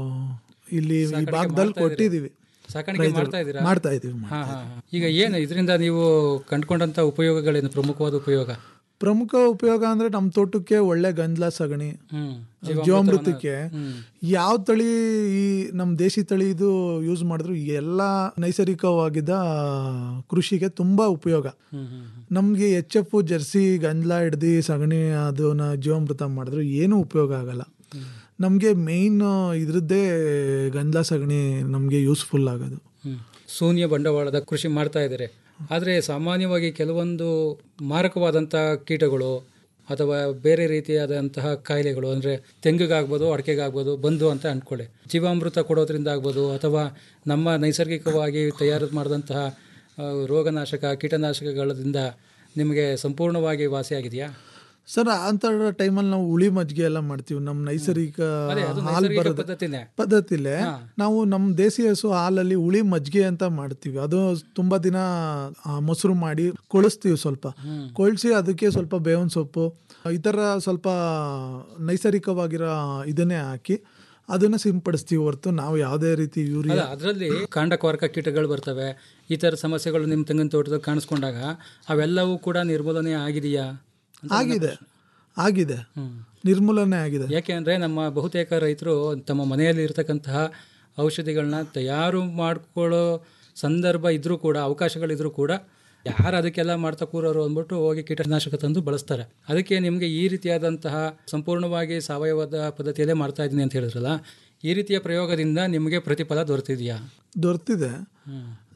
ಇಲ್ಲಿ ಈ ಭಾಗದಲ್ಲಿ ಕೊಟ್ಟಿದ್ದೀವಿ ಸಾಕಾಣಿಕೆ ಮಾಡ್ತಾ ಇದ್ದೀರಾ ಮಾಡ್ತಾ ಇದ್ದೀವಿ ಹಾ ಹಾ ಹಾ. ಈಗ ಏನು ಇದರಿಂದ ನೀವು ಕಂಡ್ಕೊಂಡಂತ ಉಪಯೋಗಗಳೇನು ಪ್ರಮುಖವಾದ ಉಪಯೋಗ ಪ್ರಮುಖ ಉಪಯೋಗ ಅಂದ್ರೆ ನಮ್ಮ ತೋಟಕ್ಕೆ ಒಳ್ಳೆ ಗಂಜಲ ಸಗಣಿ ಹ್ಮ್ ಜೀವಾಮೃತಕ್ಕೆ ಯಾವ ತಳಿ ಈ ನಮ್ಮ ದೇಸಿ ತಳಿ ಇದು ಯೂಸ್ ಮಾಡಿದ್ರು ಎಲ್ಲ ನೈಸರ್ಗಿಕವಾಗಿದ್ದ ಕೃಷಿಗೆ ತುಂಬಾ ಉಪಯೋಗ ಹ್ಮ್ ಹ್ಮ್ ನಮಗೆ ಎಚ್ ಎಫ್ ಜರ್ಸಿ ಗಂಜಲ ಹಿಡ್ದು ಸಗಣಿ ಅದನ್ನ ಜೀವಾಮೃತ ಮಾಡಿದ್ರು ಏನೂ ಉಪಯೋಗ ಆಗಲ್ಲ ನಮಗೆ ಮೇಯ್ನ್ ಇದ್ರದ್ದೇ ಗಂಜಲ ಸಗಣಿ ನಮಗೆ ಯೂಸ್ಫುಲ್ ಆಗೋದು ಹ್ಮ್. ಶೂನ್ಯ ಬಂಡವಾಳದ ಕೃಷಿ ಮಾಡ್ತಾ ಇದ್ದಾರೆ ಆದರೆ ಸಾಮಾನ್ಯವಾಗಿ ಕೆಲವೊಂದು ಮಾರಕವಾದಂಥ ಕೀಟಗಳು ಅಥವಾ ಬೇರೆ ರೀತಿಯಾದಂತಹ ಕಾಯಿಲೆಗಳು ಅಂದರೆ ತೆಂಗಿಗಾಗ್ಬೋದು ಅಡಿಕೆಗಾಗ್ಬೋದು ಬಂದು ಅಂತ ಅಂದ್ಕೊಳ್ಳಿ ಜೀವಾಮೃತ ಕೊಡೋದ್ರಿಂದ ಆಗ್ಬೋದು ಅಥವಾ ನಮ್ಮ ನೈಸರ್ಗಿಕವಾಗಿ ತಯಾರು ಮಾಡಿದಂತಹ ಆ, ರೋಗನಾಶಕ ಕೀಟನಾಶಕಗಳಿಂದ ನಿಮಗೆ ಸಂಪೂರ್ಣವಾಗಿ ವಾಸಿಯಾಗಿದೆಯಾ ಸರ್ ಅಂತ ಟೈಮಲ್ಲಿ ನಾವು ಹುಳಿ ಮಜ್ಜಿಗೆ ಎಲ್ಲ ಮಾಡ್ತೀವಿ ನಮ್ಮ ನೈಸರ್ಗಿಕ ಅದೇ ಅದು ಹಾಲು ನೈಸರ್ಗಿಕ ಬರೋದು ಪದ್ಧತಿನೇ ಪದ್ಧತಿಲೆ ನಾವು ನಮ್ಮ ದೇಸಿ ಹಸು ಹಾಲಲ್ಲಿ ಹುಳಿ ಮಜ್ಜಿಗೆ ಅಂತ ಮಾಡ್ತೀವಿ ಅದು ತುಂಬಾ ದಿನ ಆ, ಮೊಸರು ಮಾಡಿ ಕೊಳಿಸ್ತೀವಿ ಸ್ವಲ್ಪ ಕೊಳಿಸಿ ಅದಕ್ಕೆ ಸ್ವಲ್ಪ ಬೇವಿನ ಸೊಪ್ಪು ಈ ಥರ ಸ್ವಲ್ಪ ನೈಸರ್ಗಿಕವಾಗಿರೋ ಇದನ್ನೇ ಹಾಕಿ ಅದನ್ನ ಸಿಂಪಡಿಸ್ತೀವಿ ಹೊರತು ನಾವು ಯಾವುದೇ ರೀತಿ ಯೂರಿಯಾ ಅಲ್ಲ ಅದರಲ್ಲಿ ಕಾಂಡಕೊರಕ ಕೀಟಗಳು ಬರ್ತವೆ ಈ ಥರ ಸಮಸ್ಯೆಗಳು ನಿಮ್ಮ ತೆಂಗಿನ ತೋಟದಲ್ಲಿ ಕಾಣಿಸ್ಕೊಂಡಾಗ ಅವೆಲ್ಲವೂ ಕೂಡ ನಿರ್ಮೂಲನೆ ಆಗಿದೆಯಾ ಅಂತ ನನ್ನ ಆಗಿದೆ ಪ್ರಶ್ನೆ. ಆಗಿದೆ ಹ್ಮ್. ನಿರ್ಮೂಲನೆ ಆಗಿದೆ ಯಾಕೆ ಅಂದರೆ ನಮ್ಮ ಬಹುತೇಕ ರೈತರು ತಮ್ಮ ಮನೆಯಲ್ಲಿ ಇರತಕ್ಕಂತಹ ಔಷಧಿಗಳನ್ನ ತಯಾರು ಮಾಡ್ಕೊಳ್ಳೋ ಸಂದರ್ಭ ಇದ್ರೂ ಕೂಡ ಅವಕಾಶಗಳಿದ್ರೂ ಕೂಡ ಯಾರು ಅದಕ್ಕೆಲ್ಲ ಮಾಡ್ತಾ ಕೂರೋರು ಅಂದ್ಬಿಟ್ಟು ಹೋಗಿ ಕೀಟನಾಶಕ ತಂದು ಬಳಸ್ತಾರೆ ಅದಕ್ಕೆ ನಿಮಗೆ ಈ ರೀತಿಯಾದಂತಹ ಸಂಪೂರ್ಣವಾಗಿ ಸಾವಯವದ ಪದ್ಧತಿಯಲ್ಲೇ ಮಾಡ್ತಾ ಇದ್ದೀನಿ ಅಂತ ಹೇಳಿದ್ರಲ್ಲ ಈ ರೀತಿಯ ಪ್ರಯೋಗದಿಂದ ನಿಮಗೆ ಪ್ರತಿಫಲ ದೊರೆತಿದೆಯಾ ದೊರೆತಿದೆ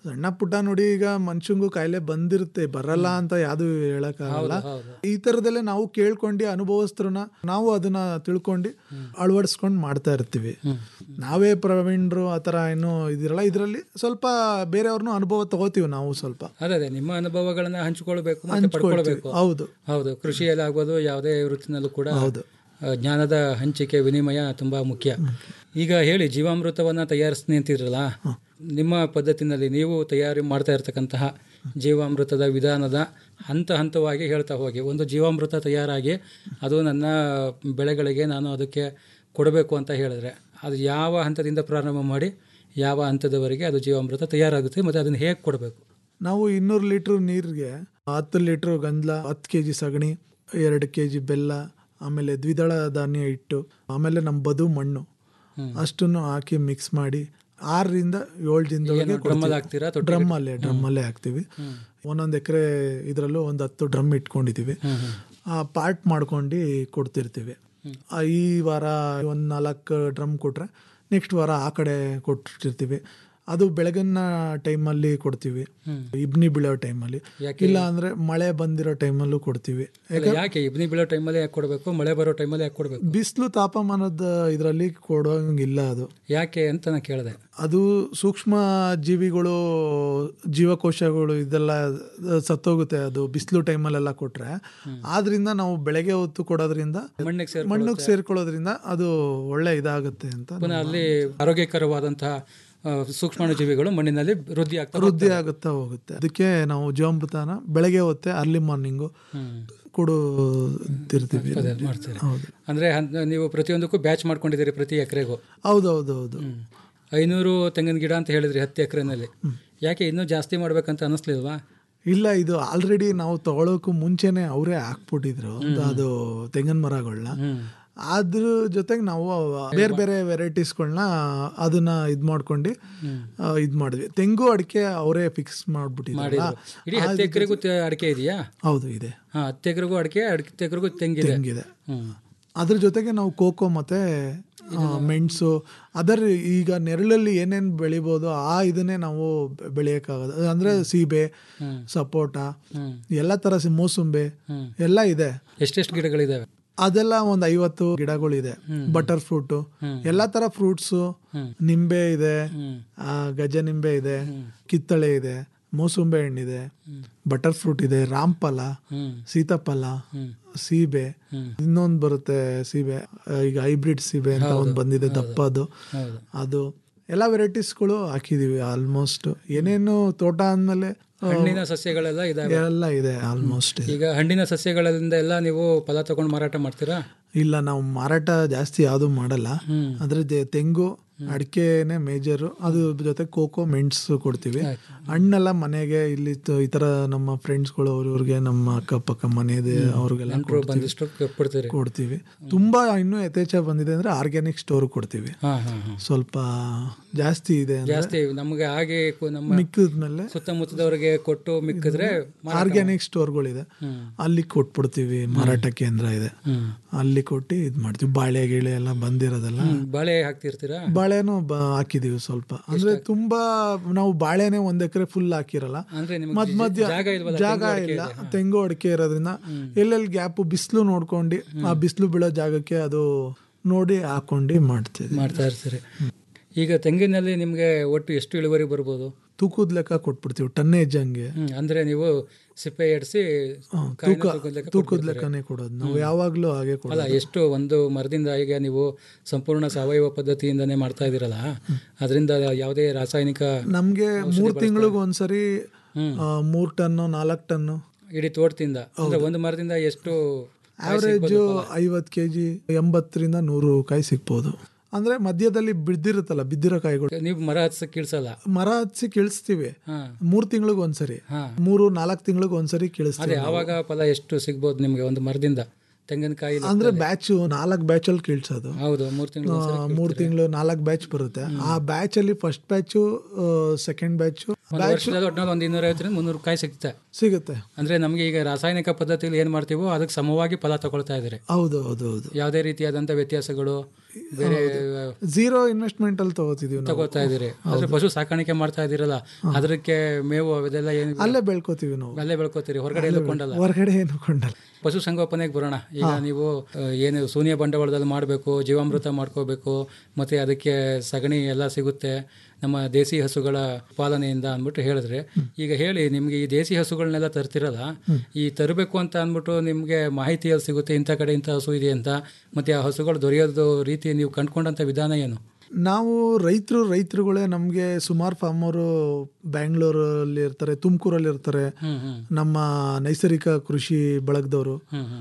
ಸಣ್ಣ ಪುಟ್ಟ ನೋಡಿ ಈಗ ಮನುಷ್ಯಂಗೂ ಕಾಯಿಲೆ ಬಂದಿರುತ್ತೆ ಬರಲ್ಲ ಅಂತ ಯಾವ್ದು ಹೇಳಕ್ಕಾಗಲ್ಲ ಈ ತರದಲ್ಲೇ ನಾವು ಕೇಳ್ಕೊಂಡು ಅನುಭವಸ್ಥರನ್ನ ನಾವು ಅದನ್ನ ತಿಳ್ಕೊಂಡು ಅಳವಡಿಸ್ಕೊಂಡು ಮಾಡ್ತಾ ಇರ್ತೀವಿ ನಾವೇ ಪ್ರವೀಣರು ಆ ಥರ ಏನು ಇದಿರಲ್ಲ ಇದರಲ್ಲಿ ಸ್ವಲ್ಪ ಬೇರೆಯವ್ರನ್ನೂ ಅನುಭವ ತಗೋತೀವಿ ನಾವು ಸ್ವಲ್ಪ ಅದೇ ಅದೇ ನಿಮ್ಮ ಅನುಭವಗಳನ್ನ ಹಂಚಿಕೊಳ್ಬೇಕು ಮತ್ತೆ ಹಂಚ್ಕೊಳ್ತೀವಿ. ಪಡ್ಕೊಳ್ಬೇಕು ಹೌದು ಹೌದು ಕೃಷಿಯಲ್ಲಿ ಆಗ್ಬೋದು ಯಾವುದೇ ವೃತ್ತಿನಲ್ಲೂ ಕೂಡ ಹೌದು. ಆ, ಜ್ಞಾನದ ಹಂಚಿಕೆ ವಿನಿಮಯ ತುಂಬಾ ಮುಖ್ಯ ಈಗ ಹೇಳಿ ಜೀವಾಮೃತವನ್ನ ತಯಾರಿಸ್ತೀನಿ ಅಂತಿದ್ರಲ್ಲ ನಿಮ್ಮ ಪದ್ಧತಿನಲ್ಲಿ ನೀವು ತಯಾರಿ ಮಾಡ್ತಾ ಇರತಕ್ಕಂತಹ ಜೀವಾಮೃತದ ವಿಧಾನದ ಹಂತ ಹಂತವಾಗಿ ಹೇಳ್ತಾ ಹೋಗಿ ಒಂದು ಜೀವಾಮೃತ ತಯಾರಾಗಿ ಅದು ನನ್ನ ಬೆಳೆಗಳಿಗೆ ನಾನು ಅದಕ್ಕೆ ಕೊಡಬೇಕು ಅಂತ ಹೇಳಿದ್ರೆ ಅದು ಯಾವ ಹಂತದಿಂದ ಪ್ರಾರಂಭ ಮಾಡಿ ಯಾವ ಹಂತದವರೆಗೆ ಅದು ಜೀವಾಮೃತ ತಯಾರಾಗುತ್ತೆ ಮತ್ತು ಅದನ್ನು ಹೇಗೆ ಕೊಡಬೇಕು ನಾವು ಇನ್ನೂರು ಲೀಟ್ರ್ ನೀರಿಗೆ ಹತ್ತು ಲೀಟ್ರ್ ಗಂಧಲ ಹತ್ತು ಕೆ ಜಿ ಸಗಣಿ ಎರಡು ಕೆ ಜಿ ಬೆಲ್ಲ ಆಮೇಲೆ ದ್ವಿದಳ ಧಾನ್ಯ ಹಿಟ್ಟು ಆಮೇಲೆ ನಮ್ಮ ಬದು ಮಣ್ಣು ಅಷ್ಟನ್ನು ಹಾಕಿ ಮಿಕ್ಸ್ ಮಾಡಿ ಆರರಿಂದ ಏಳು ದಿನದೊಳಗೆ ಡ್ರಮ್ಮಲ್ಲಿ ಹಾಕ್ತೀರಾ ಅಥವಾ ಡ್ರಮ್ ಅಲ್ಲೇ ಡ್ರಮ್ ಅಲ್ಲೇ ಹಾಕ್ತಿವಿ ಒಂದೊಂದು ಎಕರೆ ಇದರಲ್ಲೂ ಒಂದು ಹತ್ತು ಡ್ರಮ್ ಇಟ್ಕೊಂಡಿದ್ದೀವಿ ಆ ಪಾರ್ಟ್ ಮಾಡ್ಕೊಂಡು ಕೊಡ್ತಿರ್ತೀವಿ ಆ, ಈ ವಾರ ಒಂದು ನಾಲ್ಕು ಡ್ರಮ್ ಕೊಟ್ರೆ ನೆಕ್ಸ್ಟ್ ವಾರ ಆ ಕಡೆ ಕೊಟ್ಟಿರ್ತೀವಿ ಅದು ಬೆಳಗಿನ ಟೈಮಲ್ಲಿ ಕೊಡ್ತೀವಿ ಇಬ್ನಿ ಬೀಳೋ ಟೈಮಲ್ಲಿ ಇಲ್ಲ ಅಂದ್ರೆ ಮಳೆ ಬಂದಿರೋ ಟೈಮಲ್ಲೂ ಕೊಡ್ತೀವಿ ಅಲ್ಲ, ಯಾಕೆ ಇಬ್ನಿ ಬೀಳೋ ಟೈಮಲ್ಲಿ ಯಾಕೆ ಕೊಡಬೇಕು ಮಳೆ ಬರೋ ಟೈಮಲ್ಲಿ ಯಾಕೆ ಕೊಡಬೇಕು ಬಿಸಿಲು ತಾಪಮಾನದ ಇದರಲ್ಲಿ ಕೊಡೋಂಗಿಲ್ಲ ಅದು ಯಾಕೆ ಅಂತ ನಾನು ಕೇಳಿದೆ ಅದು ಸೂಕ್ಷ್ಮ ಜೀವಿಗಳು ಜೀವಕೋಶಗಳು ಇದೆಲ್ಲ ಸತ್ತೋಗುತ್ತೆ ಅದು ಬಿಸಿಲು ಟೈಮಲ್ಲೆಲ್ಲ ಕೊಟ್ರೆ ಆದ್ರಿಂದ ನಾವು ಬೆಳಗ್ಗೆ ಹೊತ್ತು ಕೊಡೋದ್ರಿಂದ ಮಣ್ಣಿಗೆ ಸೇರ್ ಮಣ್ಣಿಗೆ ಸೇರ್ಕೊಳ್ಳೋದ್ರಿಂದ ಅದು ಒಳ್ಳೆ ಇದಾಗುತ್ತೆ ಅಂತ ಪುನಃ ಅಲ್ಲಿ ಆರೋಗ್ಯಕರವಾದಂತಹ ಆ, ಸೂಕ್ಷ್ಮಾಣುಜೀವಿಗಳು ಮಣ್ಣಿನಲ್ಲಿ ವೃದ್ಧಿ ಆಗ್ತಾ ವೃದ್ಧಿ ಆಗುತ್ತಾ ಹೋಗುತ್ತೆ ಅದಕ್ಕೆ ನಾವು ಜೀವಾಮೃತನ ಬೆಳಗ್ಗೆ ಹೊತ್ತೆ ಅರ್ಲಿ ಮಾರ್ನಿಂಗು ಕೊಡುತ್ತಿರ್ತೀವಿ ಹೋಗ್ತದೆ, ಮಾಡ್ತೀರಿ ಹೌದು ಅಂದ್ರೆ ಹನ್- ನೀವು ಪ್ರತಿಯೊಂದಕ್ಕೂ ಬ್ಯಾಚ್ ಮಾಡ್ಕೊಂಡಿದ್ದೀರಿ ಪ್ರತಿ ಎಕರೆಗೂ ಹೌದು ಹೌದು ಹೌದು ಐನೂರು ತೆಂಗಿನ ಗಿಡ ಅಂತ ಹೇಳಿದ್ರಿ ಹತ್ತು ಎಕರೆನಲ್ಲಿ ಯಾಕೆ ಇನ್ನೂ ಜಾಸ್ತಿ ಮಾಡ್ಬೇಕಂತ ಅನಿಸ್ಲಿಲ್ವಾ ಇಲ್ಲ ಇದು ಆಲ್ರೆಡಿ ನಾವು ತಗೊಳ್ಳೋಕ್ಕೂ ಮುಂಚೆನೆ ಅವರೇ ಹಾಕ್ಬಿಟ್ಟಿದ್ರು ಅದು ತೆಂಗಿನ ಮರಗಳನ್ನ ಅದ್ರ ಜೊತೆಗೆ ನಾವು ಬೇರೆ ಬೇರೆ ವೆರೈಟೀಸ್ಗಳನ್ನ ಅದನ್ನ ಇದ್ ಮಾಡ್ಕೊಂಡು ಇದ್ ಮಾಡಿದ್ವಿ ತೆಂಗು ಅಡಿಕೆ ಅವರೇ ಫಿಕ್ಸ್ ಮಾಡ್ಬಿಟ್ಟಿದ್ರಲ್ಲ ಇಡೀ ಹತ್ತು ಎಕರೆಗೂ ಅಡಿಕೆ ಇದೆಯಾ ಹೌದು ಇದೆ ಹಾ ಹತ್ತು ಎಕರೆಗೂ ಅಡಿಕೆ ಹತ್ತು ಎಕರೆಗೂ ತೆಂಗಿದೆ ತೆಂಗಿದೆ ಹ್ಮ್ ಅದ್ರ ಜೊತೆಗೆ ನಾವು ಕೋಕೋ ಮತ್ತೆ ಆ, ಮೆಣಸು ಅದರ ಈಗ ನೆರಳಲ್ಲಿ ಏನೇನು ಬೆಳಿಬೋದು ಆ ಇದನ್ನೇ ನಾವು ಬೆ- ಬೆಳೆಯಕ್ಕಾಗೋದು ಅಂದ್ರೆ ಸೀಬೆ ಸಪೋಟ ಎಲ್ಲ ತರ ಸಿ- ಮೂಸುಂಬೆ ಎಲ್ಲ ಇದೆ ಎಷ್ಟೆಷ್ಟು ಗಿಡಗಳಿದಾವೆ ಅದೆಲ್ಲ ಒಂದು ಐವತ್ತು ಗಿಡಗಳಿದೆ ಬಟರ್ ಫ್ರೂಟು ಎಲ್ಲಾ ತರ ಫ್ರೂಟ್ಸು ನಿಂಬೆ ಇದೆ ಆ, ಗಜ ನಿಂಬೆ ಇದೆ ಕಿತ್ತಳೆ ಇದೆ ಮೂಸುಂಬೆ ಹಣ್ಣಿದೆ ಬಟರ್ ಫ್ರೂಟ್ ಇದೆ ರಾಮ್ಫಲ ಸೀತಾಫಲ ಸೀಬೆ ಇನ್ನೊಂದು ಬರುತ್ತೆ ಸೀಬೆ ಆ, ಈಗ ಹೈಬ್ರಿಡ್ ಸೀಬೆ ಅಂತ ಒಂದು ಬಂದಿದೆ ದಪ್ಪದು ಅದು ಎಲ್ಲ ವೆರೈಟೀಸ್ಗಳು ಹಾಕಿದೀವಿ ಆಲ್ಮೋಸ್ಟ್ ಏನೇನು ತೋಟ ಅಂದ್ಮೇಲೆ ಆ, ಹಣ್ಣಿನ ಸಸ್ಯಗಳೆಲ್ಲ ಇದಾವೆ ಎಲ್ಲ ಇದೆ ಆಲ್ಮೋಸ್ಟ್ ಈಗ ಹಣ್ಣಿನ ಸಸ್ಯಗಳಿಂದ ಎಲ್ಲ ನೀವು ಫಲ ತಗೊಂಡು ಮಾರಾಟ ಮಾಡ್ತೀರಾ ಇಲ್ಲ ನಾವು ಮಾರಾಟ ಜಾಸ್ತಿ ಯಾವುದು ಮಾಡಲ್ಲ ಅದ್ರ ಜೆ- ತೆಂಗು ಅಡಿಕೆನೆ ಮೇಜರು ಅದ್ರ ಜೊತೆ ಕೋಕೋ ಮೆಣಸು ಕೊಡ್ತೀವಿ ಹಣ್ಣೆಲ್ಲ ಮನೆಗೆ ಇಲ್ಲಿ ತ- ಈ ತರ ನಮ್ಮ ಫ್ರೆಂಡ್ಸ್ಗಳು ಅವ್ರವ್ರಿಗೆ ನಮ್ಮ ಅಕ್ಕಪಕ್ಕ ಮನೆದೆ ಅವ್ರಿಗೆಲ್ಲ ಕೊಡ್ತೀವಿ. ಬಂದಿಷ್ಟು ಕೊಡ್ತೀರಿ ಕೊಡ್ತೀವಿ ತುಂಬಾ ಇನ್ನೂ ಯಥೇಚ್ಛ ಬಂದಿದೆ ಅಂದ್ರೆ ಆರ್ಗ್ಯಾನಿಕ್ ಸ್ಟೋರ್ ಕೊಡ್ತೀವಿ ಹಾ ಹಾ ಹಾ ಸ್ವಲ್ಪ ಜಾಸ್ತಿ ಇದೆ ಅಂದ್ರೆ ಜಾಸ್ತಿ ನಮಗೆ ಹಾಗೆ ಕು- ನಮ್ಮ ಮಿಕ್ಕಿದ್ಮೇಲೆ ಸುತ್ತಮುತ್ತದವರಿಗೆ ಕೊಟ್ಟು ಮಿಕ್ಕಿದ್ರೆ ಆರ್ಗ್ಯಾನಿಕ್ ಸ್ಟೋರ್ಗಳಿದೆ ಅಲ್ಲಿ ಕೊಟ್ಬಿಡ್ತೀವಿ ಮಾರಾಟ ಕೇಂದ್ರ ಇದೆ ಅಲ್ಲಿ ಕೊಟ್ಟು ಇದ್ ಮಾಡ್ತೀವಿ ಬಾಳೆ ಗಿಳೆ ಎಲ್ಲ ಬಂದಿರೋದೆಲ್ಲ ಬಾಳೆ ಹಾಕ್ತಿರ್ತೀರಾ ಬಾಳೆನೂ ಬ- ಹಾಕಿದೀವಿ ಸ್ವಲ್ಪ ಅಂದ್ರೆ ತುಂಬಾ ನಾವು ಬಾಳೆನೆ ಒಂದ್ ಎಕರೆ ಫುಲ್ ಹಾಕಿರಲ್ಲ ಅಂದ್ರೆ ನಿಮ್ಗೆ ಮಧ್ಯ ಮಧ್ಯ ಜಾಗ ಇಲ್ವಲ್ಲ, ಜಾಗ ಇಲ್ಲ ತೆಂಗು ಅಡಿಕೆ ಇರೋದ್ರಿಂದ ಎಲ್ಲೆಲ್ಲಿ ಗ್ಯಾಪ್ ಬಿಸಿಲು ನೋಡ್ಕೊಂಡು ಆ ಬಿಸಿಲು ಬೀಳೋ ಜಾಗಕ್ಕೆ ಅದು ನೋಡಿ ಹಾಕೊಂಡು ಮಾಡ್ತೀವಿ ಮಾಡ್ತಾ ಇರ್ತೀರಿ ಈಗ ತೆಂಗಿನಲ್ಲಿ ನಿಮಗೆ ಒಟ್ಟು ಎಷ್ಟು ಇಳುವರಿ ಬರ್ಬೋದು ತೂಕದ ಲೆಕ್ಕ ಕೊಟ್ಬಿಡ್ತೀವಿ ಟನ್ನೇಜ್ ಹಂಗೆ ಹ್ಮ್, ಅಂದ್ರೆ ನೀವು ಸಿಪ್ಪೆ ಎಡ್ಸಿ ಕಾಯಿನ ತೂಕ ತೂಕದ ಲೆಕ್ಕ ತೂಕದ ಕೊಟ್ಬಿಡ್ತೀರಿ. ಲೆಕ್ಕನೇ ಕೊಡೋದು ನಾವು ಯಾವಾಗ್ಲೂ ಹಾಗೆ ಕೊಡೋದು ಅಲ್ಲ ಎಷ್ಟು ಒಂದು ಮರದಿಂದ ಈಗ ನೀವು ಸಂಪೂರ್ಣ ಸಾವಯವ ಪದ್ಧತಿಯಿಂದನೇ ಮಾಡ್ತಾ ಇದ್ದೀರಲ್ಲ ಅದರಿಂದ ಯಾವುದೇ ರಾಸಾಯನಿಕ ನಮ್ಗೆ ಮೂರ್ ತಿಂಗಳಿಗೆ ಒಂದ್ಸರಿ ಆ, ಮೂರ್ ಟನ್ನು ನಾಲ್ಕು ಟನ್ನು ಇಡೀ ತೋಟದಿಂದ ಅಂದ್ರೆ ಒಂದು ಮರದಿಂದ ಎಷ್ಟು ಆವರೇಜ್ ಐವತ್ತು ಕೆ ಜಿ ಎಂಬತ್ತರಿಂದ ನೂರು ಕಾಯಿ ಸಿಗ್ಬೋದು ಅಂದ್ರೆ ಮಧ್ಯದಲ್ಲಿ ಬಿದ್ದಿರುತ್ತಲ್ಲ ಬಿದ್ದಿರೋ ಕಾಯಿಗಳು ನೀವು ಮರ ಹತ್ಸಕ್ ಕೀಳ್ಸಲ್ಲ ಮರ ಹಚ್ಚಿ ಕೀಳಿಸ್ತೀವಿ ಹಾ ಮೂರ್ ತಿಂಗಳಿಗೆ ಒಂದ್ಸರಿ ಹಾ. ಮೂರು ನಾಲ್ಕು ತಿಂಗಳಿಗೆ ಒಂದ್ಸರಿ ಅದೇ ಕೀಳಿಸ್ತೀವಿ ಆವಾಗ ಫಲ ಎಷ್ಟು ಸಿಗ್ಬೋದು ನಿಮ್ಗೆ ಒಂದು ಮರದಿಂದ ತೆಂಗಿನಕಾಯಿ ಅಂದ್ರೆ ಬ್ಯಾಚ್ ನಾಲ್ಕು ಬ್ಯಾಚ್ ಅಲ್ಲಿ ಕೀಳ್ಸೋದು ಹೌದು ಮೂರು ತಿಂಗಳು ಮೂರ್ ತಿಂಗಳು ನಾಲ್ಕು ಬ್ಯಾಚ್ ಬರುತ್ತೆ ಆ ಬ್ಯಾಚ್ ಅಲ್ಲಿ ಫಸ್ಟ್ ಬ್ಯಾಚ್ ಸೆಕೆಂಡ್ ಬ್ಯಾಚ್ ಒಂದು ವರ್ಷದಲ್ಲಿ ಒಟ್ಟಿನಲ್ಲಿ ಒಂದು ಇನ್ನೂರ ಐವತ್ತರಿಂದ ಮುನ್ನೂರು ಕಾಯಿ ಸಿಗುತ್ತೆ ಸಿಗುತ್ತೆ ಅಂದ್ರೆ ನಮಗೆ ಈಗ ರಾಸಾಯನಿಕ ಪದ್ಧತಿಯಲ್ಲಿ ಏನ್ ಮಾಡ್ತೀವೋ ಅದಕ್ಕೆ ಸಮವಾಗಿ ಫಲ ತಗೊಳ್ತಾ ಇದ್ದಾರೆ ಹೌದು ಹೌದು ಹೌದು ಯಾವುದೇ ರೀತಿಯಾದಂಥ ವ್ಯತ್ಯಾಸಗಳು ಬೇರೆ ಝೀರೋ ಇನ್ವೆಸ್ಟ್ಮೆಂಟ್ ಅಲ್ಲಿ ತಗೋತಿದೀವಿ ನಾವು ತಗೋತಾ ಇದೀರಿ ಅಂದ್ರೆ ಪಶು ಸಾಕಾಣಿಕೆ ಮಾಡ್ತಾ ಇದೀರಲ್ಲ ಅದಕ್ಕೆ ಮೇವು ಅದೆಲ್ಲ ಏನು ಅಲ್ಲೇ ಬೆಳ್ಕೋತೀವಿ ನಾವು ಅಲ್ಲೇ ಬೆಳ್ಕೋತೀರಿ ಹೊರಗಡೆ ಎಲ್ಲೂ ಕೊಂಡಲ್ಲ ಹೊರಗಡೆ ಏನು ಕೊಂಡಲ್ಲ ಪಶು ಸಂಗೋಪನೆಗೆ ಬರೋಣ ಈಗ ನೀವು ಆ, ಏನು ಶೂನ್ಯ ಬಂಡವಾಳದಲ್ಲಿ ಮಾಡಬೇಕು ಜೀವಾಮೃತ ಮಾಡ್ಕೋಬೇಕು ಮತ್ತೆ ಅದಕ್ಕೆ ಸಗಣಿ ಎಲ್ಲ ಸಿಗುತ್ತೆ ನಮ್ಮ ದೇಸಿ ಹಸುಗಳ ಪಾಲನೆಯಿಂದ ಅಂದ್ಬಿಟ್ಟು ಹೇಳಿದ್ರೆ ಈಗ ಹೇಳಿ ನಿಮ್ಗೆ ಈ ದೇಸಿ ಹಸುಗಳನ್ನೆಲ್ಲ ತರ್ತಿರಲ್ಲ ಈ ತರಬೇಕು ಅಂತ ಅಂದ್ಬಿಟ್ಟು ನಿಮ್ಗೆ ಮಾಹಿತಿ ಎಲ್ಲಿ ಸಿಗುತ್ತೆ ಇಂಥ ಕಡೆ ಇಂಥ ಹಸು ಇದೆ ಅಂತ ಮತ್ತೆ ಆ ಹಸುಗಳು ದೊರೆಯೋದು ರೀತಿ ನೀವು ಕಂಡ್ಕೊಂಡಂತ ವಿಧಾನ ಏನು ನಾವು ರೈತರು ರೈತರುಗಳೇ ನಮಗೆ ಸುಮಾರು ಫಾರ್ಮರು ಬ್ಯಾಂಗ್ಳೂರಲ್ಲಿ ಇರ್ತಾರೆ ತುಮಕೂರಲ್ಲಿ ಇರ್ತಾರೆ ನಮ್ಮ ನೈಸರ್ಗಿಕ ಕೃಷಿ ಬಳಗದವರು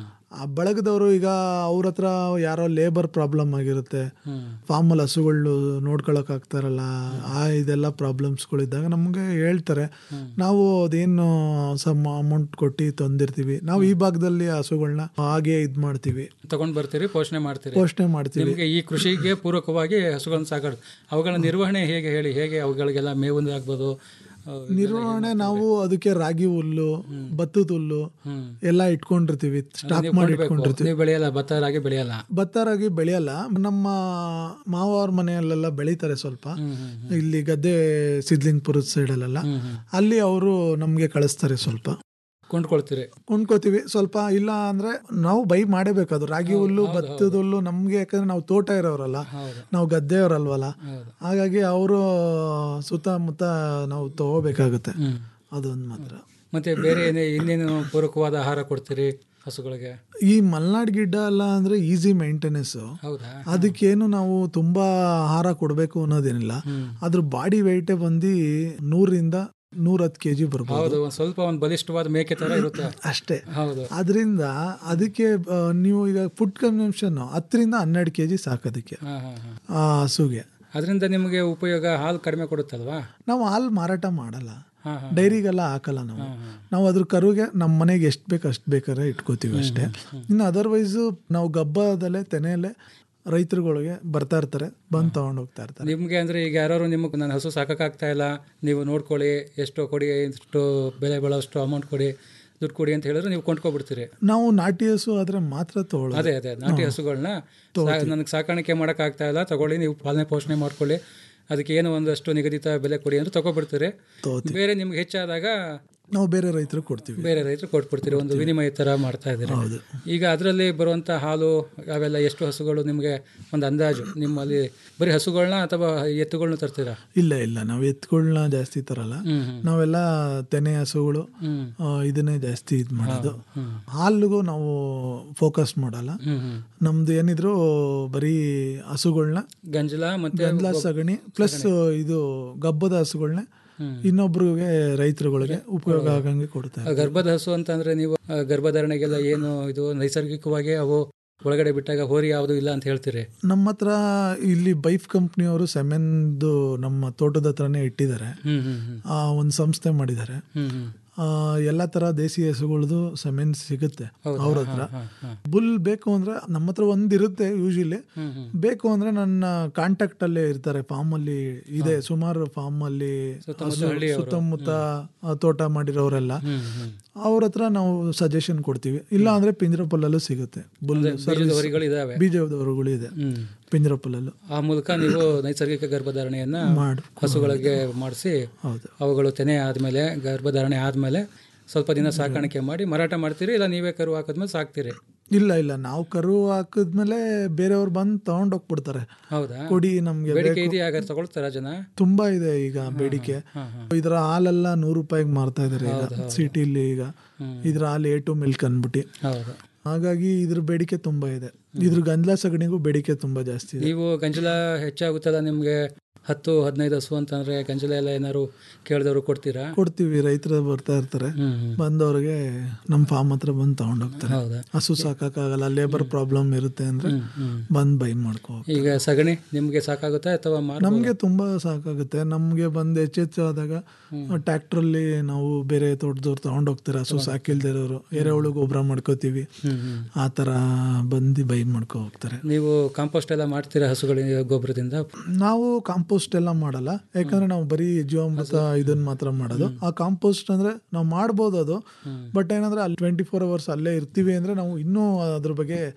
ಆ ಬಳಗದವರು ಈಗ ಅವ್ರ ಹತ್ರ ಯಾರೋ ಲೇಬರ್ ಪ್ರಾಬ್ಲಮ್ ಆಗಿರುತ್ತೆ ಫಾರ್ಮಲ್ಲಿ ಹಸುಗಳು ನೋಡ್ಕೊಳಕ್ ಆಗ್ತಾರಲ್ಲ ಆ ಇದೆಲ್ಲ ಪ್ರಾಬ್ಲಮ್ಸ್ಗಳಿದ್ದಾಗ ನಮಗೆ ಹೇಳ್ತಾರೆ ನಾವು ಅದೇನು ಸಮ್ ಅಮೌಂಟ್ ಕೊಟ್ಟು ತಂದಿರ್ತೀವಿ ನಾವು ಈ ಭಾಗದಲ್ಲಿ ಹಸುಗಳನ್ನ ಹಾಗೆ ಇದು ಮಾಡ್ತೀವಿ ತಗೊಂಡ್ ಬರ್ತೀರಿ ಪೋಷಣೆ ಮಾಡ್ತೀರಿ ಪೋಷಣೆ ಮಾಡ್ತೀವಿ ನಿಮಗೆ ಈ ಕೃಷಿಗೆ ಪೂರಕವಾಗಿ ಹಸುಗಳನ್ನು ಸಾಕಾಡ ಅವುಗಳ ನಿರ್ವಹಣೆ ಹೇಗೆ ಹೇಳಿ ಹೇಗೆ ಅವುಗಳಿಗೆಲ್ಲ ಮೇವು ಆಗ್ಬೋದು ಆ, ನಿರ್ವಹಣೆ ನಾವು ಅದಕ್ಕೆ ರಾಗಿ ಹುಲ್ಲು ಭತ್ತದ ಹುಲ್ಲು ಎಲ್ಲ ಇಟ್ಕೊಂಡಿರ್ತೀವಿ ಸ್ಟಾಕ್ ನೀವು ಮಾಡಿ ಕೊಂಡ್ಬೇಕು. ಇಟ್ಕೊಂಡಿರ್ತೀವಿ ನೀವು ಬೆಳೆಯಲ್ಲ ಭತ್ತ ರಾಗಿ ಬೆಳೆಯಲ್ಲ ಭತ್ತ ರಾಗಿ ಬೆಳೆಯಲ್ಲ ನಮ್ಮ ಮಾವವ್ರ ಮನೆಯಲ್ಲೆಲ್ಲ ಬೆಳೀತಾರೆ ಸ್ವಲ್ಪ ಇಲ್ಲಿ ಗದ್ದೆ ಸಿದ್ಲಿಂಗ್ಪುರದ ಸೈಡಲ್ಲೆಲ್ಲ ಅಲ್ಲಿ ಅವರು ನಮಗೆ ಕಳಿಸ್ತಾರೆ ಸ್ವಲ್ಪ ಕೊಂಡ್ಕೊಳ್ತೀರಿ ಕೊಂಡ್ಕೋತೀವಿ ಸ್ವಲ್ಪ ಇಲ್ಲ ಅಂದ್ರೆ ನಾವು ಬೈ ಮಾಡಬೇಕು ಅದು ರಾಗಿ ಹುಲ್ಲು ಭತ್ತದ ಹುಲ್ಲು ನಮ್ಗೆ ಯಾಕಂದ್ರೆ ನಾವು ತೋಟ ಇರೋರಲ್ಲ ನಾವು ಗದ್ದೆಯವರಲ್ವಲ್ಲ ಹಾಗಾಗಿ ಅವರು ಸುತ್ತಮುತ್ತ ನಾವು ತಗೋಬೇಕಾಗುತ್ತೆ ಅದೊಂದು ಮಾತ್ರ ಮತ್ತೆ ಬೇರೆ ಏನೇ ಇನ್ನೇನು ಪೂರಕವಾದ ಆಹಾರ ಕೊಡ್ತೀರಿ ಹಸುಗಳಿಗೆ ಈ ಮಲ್ನಾಡ್ ಗಿಡ್ಡ ಅಲ್ಲ ಅಂದ್ರೆ ಈಸಿ ಮೇಂಟೆನೆನ್ಸ್ ಹೌದಾ ಅದಕ್ಕೇನು ನಾವು ತುಂಬಾ ಆಹಾರ ಕೊಡಬೇಕು ಅನ್ನೋದೇನಿಲ್ಲ ಅದ್ರ ಬಾಡಿ ವೆಯ್ಟೇ ಬಂದು ನೂರಿಂದ ನೂರ ಹತ್ತು ಕೆ ಜಿ ಬರ್ಬೋದು ಹೌದು ಒಂದ್ ಸ್ವಲ್ಪ ಒಂದು ಬಲಿಷ್ಠವಾದ ಮೇಕೆ ತರ ಇರುತ್ತೆ ಅಷ್ಟೇ ಹೌದು ಅದರಿಂದ ಅದಕ್ಕೆ ಆ, ನೀವು ಈಗ ಫುಡ್ ಕನ್ಸಂಪ್ಷನ್ ಹತ್ತರಿಂದ ಹನ್ನೆರಡು ಕೆ ಜಿ ಸಾಕೋದಕ್ಕೆ ಹಾ ಹಾ ಹಾ ಆ ಹಸುಗೆ ಅದರಿಂದ ನಿಮಗೆ ಉಪಯೋಗ ಹಾಲು ಕಡಿಮೆ ಕೊಡುತ್ತಲ್ವಾ ನಾವು ಹಾಲು ಮಾರಾಟ ಮಾಡಲ್ಲ ಹಾ ಹಾ ಡೈರಿಗೆಲ್ಲ ಹಾಕಲ್ಲ ನಾವು ನಾವು ಅದ್ರ ಕರುಗೆ ನಮ್ಮ ಮನೆಗೆ ಎಷ್ಟು ಬೇಕು ಅಷ್ಟು ಬೇಕಾದ್ರೆ ಇಟ್ಕೋತೀವಿ ಅಷ್ಟೇ ಇನ್ನು ಅದರ್ವೈಸು ನಾವು ಗಬ್ಬದಲ್ಲೇ ತೆನೆಯಲ್ಲೇ ರೈತರುಗಳಿಗೆ ಬರ್ತಾ ಇರ್ತಾರೆ ಬಂದು ತಗೊಂಡು ಹೋಗ್ತಾ ಇರ್ತಾರೆ ನಿಮ್ಗೆ ಅಂದ್ರೆ ಈಗ ಯಾರು ನಿಮಗೆ ನನ್ನ ಹಸು ಸಾಕಾಗ್ತಾ ಇಲ್ಲ ನೀವು ನೋಡ್ಕೊಳ್ಳಿ ಎಷ್ಟು ಕೊಡಿ ಎಷ್ಟು ಬೆಲೆ ಬಾಳೋಷ್ಟು ಅಮೌಂಟ್ ಕೊಡಿ ದುಡ್ಡು ಕೊಡಿ ಅಂತ ಹೇಳಿದ್ರೆ ನೀವು ಕೊಂಡ್ಕೊಬಿಡ್ತೀರಿ ನಾವು ನಾಟಿ ಹಸು ಆದ್ರೆ ಮಾತ್ರ ತಗೊಳ್ಳೋದು ಅದೇ ಅದೇ ನಾಟಿ ಹಸುಗಳನ್ನ ನನಗೆ ಸಾಕಾಣಿಕೆ ಮಾಡೋಕ್ಕಾಗ್ತಾ ಇಲ್ಲ ತಗೊಳ್ಳಿ ನೀವು ಪಾಲನೆ ಪೋಷಣೆ ಮಾಡ್ಕೊಳ್ಳಿ ಅದಕ್ಕೆ ಏನು ಒಂದಷ್ಟು ನಿಗದಿತ ಬೆಲೆ ಕೊಡಿ ಅಂತ ತಗೊಬಿಡ್ತೀರಿ ಬೇರೆ ನಿಮ್ಗೆ ಹೆಚ್ಚಾದಾಗ ನಾವು ಬೇರೆ ರೈತರು ಕೊಡ್ತೀವಿ ಬೇರೆ ರೈತರು ಕೊಟ್ಬಿಡ್ತೀರಿ ಒಂದು ವಿನಿಮಯ ತರ ಮಾಡ್ತಾ ಇದ್ದೀರಿ ಈಗ ಅದರಲ್ಲಿ ಬರುವಂತ ಹಾಲು ಅವೆಲ್ಲ ಎಷ್ಟು ಹಸುಗಳು ನಿಮಗೆ ಒಂದು ಅಂದಾಜು ನಿಮ್ಮಲ್ಲಿ ಬರೀ ಹಸುಗಳನ್ನ ಅಥವಾ ಎತ್ತುಗಳನ್ನ ತರ್ತೀರಾ ಇಲ್ಲ ಇಲ್ಲ ನಾವು ಎತ್ತುಗಳನ್ನ ಜಾಸ್ತಿ ತರಲ್ಲ ನಾವೆಲ್ಲ ತೆನೆ ಹಸುಗಳು ಆ, ಇದನ್ನೇ ಜಾಸ್ತಿ ಇದು ಮಾಡೋದು ಹಾಲಿಗೂ ನಾವು ಫೋಕಸ್ ಮಾಡಲ್ಲ ನಮ್ದು ಏನಿದ್ರು ಬರೀ ಹಸುಗಳನ್ನ ಗಂಜಲ ಮತ್ತೆ ಗಂದ್ಲ ಸಗಣಿ ಪ್ಲಸ್ ಇದು ಗಬ್ಬದ ಹಸುಗಳನ್ನ ಇನ್ನೊಬ್ರಿಗೆ ರೈತರುಗಳಿಗೆ ಉಪಯೋಗ ಆಗಂಗೆ ಕೊಡ್ತಾರೆ ಆ ಗರ್ಭದ ಹಸು ಅಂತಂದ್ರೆ ನೀವು ಆ, ಗರ್ಭಧಾರಣೆಗೆಲ್ಲ ಏನು ಇದು ನೈಸರ್ಗಿಕವಾಗಿ ಅವು ಒಳಗಡೆ ಬಿಟ್ಟಾಗ ಹೋರಿ ಯಾವುದು ಇಲ್ಲ ಅಂತ ಹೇಳ್ತೀರಿ ನಮ್ಮ ಹತ್ರ ಇಲ್ಲಿ ಬೈಫ್ ಕಂಪ್ನಿಯವರು ಸೆಮೆನ್ದು ನಮ್ಮ ತೋಟದ ಹತ್ರನೇ ಇಟ್ಟಿದ್ದಾರೆ ಹ್ಮ್ ಹ್ಮ್ ಹ್ಮ್ ಆ, ಒಂದು ಸಂಸ್ಥೆ ಮಾಡಿದ್ದಾರೆ ಹ್ಮ್ ಹ್ಮ್ ಆ, ಎಲ್ಲ ತರ ದೇಸಿ ಹಸುಗಳದು ಸೆಮೆನ್ ಸಿಗುತ್ತೆ ಅವ್ರ ಹತ್ರ ಬುಲ್ ಬೇಕು ಅಂದ್ರೆ ನಮ್ಮ ಹತ್ರ ಒಂದಿರುತ್ತೆ ಯೂಶಲಿ ಬೇಕು ಅಂದ್ರೆ ನನ್ನ ಕಾಂಟ್ಯಾಕ್ಟ್ ಅಲ್ಲೇ ಇರ್ತಾರೆ ಫಾರ್ಮ್ ಅಲ್ಲಿ ಇದೆ ಸುಮಾರು ಫಾರ್ಮ್ ಅಲ್ಲಿ ಹಸು- ಸುತ್ತಮುತ್ತ ಆ, ತೋಟ ಮಾಡಿರೋರೆಲ್ಲ ಅವ್ರ ಹತ್ರ ನಾವು ಸಜೆಷನ್ ಕೊಡ್ತೀವಿ ಇಲ್ಲ ಅಂದ್ರೆ ಪಿಂಜರಪಲ್ಲಲ್ಲೂ ಸಿಗುತ್ತೆ ಬುಲ್ ಸರ್ವಿಸ್ ಹೋರಿಗಳು ಇದಾವೆ ಬೀಜದವರುಗಳು ಇದೆ ಹ್ಮ್ ಪಿಂಜರಪಲ್ಲಲ್ಲೂ ಆ ಮೂಲಕ ನೀವು ನೈಸರ್ಗಿಕ ಗರ್ಭಧಾರಣೆಯನ್ನ ಮಾಡು ಹಸುಗಳಿಗೆ ಮಾಡಿಸಿ ಹೌದು ಅವುಗಳು ತೆನೆ ಆದ್ಮೇಲೆ ಗರ್ಭಧಾರಣೆ ಆದ್ಮೇಲೆ ಸ್ವಲ್ಪ ದಿನ ಸಾಕಾಣಿಕೆ ಮಾಡಿ ಮಾರಾಟ ಮಾಡ್ತೀರಿ ಇಲ್ಲ ನೀವೇ ಕರು ಹಾಕಿದ್ಮೇಲೆ ಸಾಕ್ತೀರಿ ಇಲ್ಲ ಇಲ್ಲ ನಾವು ಕರು ಹಾಕಿದ್ಮೇಲೆ ಬೇರೆಯವ್ರು ಬಂದು ತಗೊಂಡ್ ಹೋಗ್ಬಿಡ್ತಾರೆ ಹೌದಾ ಕೊಡಿ ನಮ್ಗೆ ಬೇಡಿಕೆ ಇದೆಯಾ ಹಾಗಾದ್ರೆ ತಗೊಳ್ತಾರ ಜನ ತುಂಬಾ ಇದೆ ಈಗ ಬೇಡಿಕೆ ಇದರ ಹಾಲೆಲ್ಲ ನೂರು ರೂಪಾಯಿಗೆ ಮಾರ್ತಾ ಇದಾರೆ ಈಗ ಸಿಟಿಲಿ ಈಗ ಇದ್ರ ಹಾಲು ಎ ಟು ಮಿಲ್ಕ್ ಅನ್ಬಿಟ್ಟು ಹೌದು ಹಾಗಾಗಿ ಇದ್ರ ಬೇಡಿಕೆ ತುಂಬಾ ಇದೆ ಇದ್ರ ಗಂಜಲ ಸಗಣಿಗೂ ಬೇಡಿಕೆ ತುಂಬಾ ಜಾಸ್ತಿ ಇದೆ ನೀವು ಗಂಜಲ ಹೆಚ್ಚಾಗುತ್ತಲ್ಲ ನಿಮ್ಗೆ ಹತ್ತು ಹದಿನೈದು ಹಸು ಅಂತಂದ್ರೆ ಗಂಜಲ ಎಲ್ಲ ಏನಾದ್ರು ಕೇಳಿದವರು ಕೊಡ್ತೀರಾ ಕೊಡ್ತೀವಿ ರೈತರು ಬರ್ತಾ ಇರ್ತಾರೆ ಬಂದವ್ರಿಗೆ ನಮ್ಮ ಫಾರ್ಮ್ ಹತ್ರ ಬಂದು ತಗೊಂಡ್ ಹೋಗ್ತಾರೆ ಹೌದಾ ಹಸು ಸಾಕಾಗಲ್ಲ ಲೇಬರ್ ಪ್ರಾಬ್ಲಮ್ ಇರುತ್ತೆ ಅಂದ್ರೆ ಬಂದ್ ಬೈ ಮಾಡ್ಕೋ ಈಗ ಸಗಣಿ ನಿಮ್ಗೆ ಸಾಕಾಗುತ್ತಾ ಅಥವಾ ಮಾರ್ ನಮ್ಗೆ ತುಂಬಾ ಸಾಕಾಗುತ್ತೆ ನಮ್ಗೆ ಬಂದ್ ಹೆಚ್ಚೆಚ್ಚಾದಾಗ ಟ್ರ್ಯಾಕ್ಟ್ರಲ್ಲಿ ನಾವು ಬೇರೆ ತೋಟದವ್ರು ತಗೊಂಡ್ ಹೋಗ್ತಾರೆ ಹಸು ಸಾಕಿಲ್ದಿರೋರು ಎರೆಹುಳು ಗೊಬ್ಬರ ಮಾಡ್ಕೋತೀವಿ ಆ ತರ ಬಂದು ಬೈ ಮಾಡ್ಕೊ ಹೋಗ್ತಾರೆ ನೀವು ಕಾಂಪೋಸ್ಟ್ ಎಲ್ಲ ಮಾಡ್ತೀರಾ ಹಸುಗಳಿಂದ ಗೊಬ್ಬರದಿಂದ ನಾವು ಕಾಂಪೋಸ್ಟ್ ಎಲ್ಲ ಮಾಡಲ್ಲ ಯಾಕಂದ್ರೆ ನಾವು ಬರೀ ಜೀವಾಮೃತ ಇದನ್ನ ಮಾತ್ರ ಮಾಡೋದು ಆ ಕಾಂಪೋಸ್ಟ್ ಅಂದ್ರೆ ನಾವು ಮಾಡ್ಬೋದು ಅದು ಬಟ್ ಏನಂದ್ರೆ ಅಲ್ಲಿ ಟ್ವೆಂಟಿ ಫೋರ್ ಅವರ್ಸ್ ಅಲ್ಲೇ ಇರ್ತೀವಿ ಅಂದ್ರೆ ನಾವು ಇನ್ನೂ ಅದ್ರ ಬಗ್ಗೆ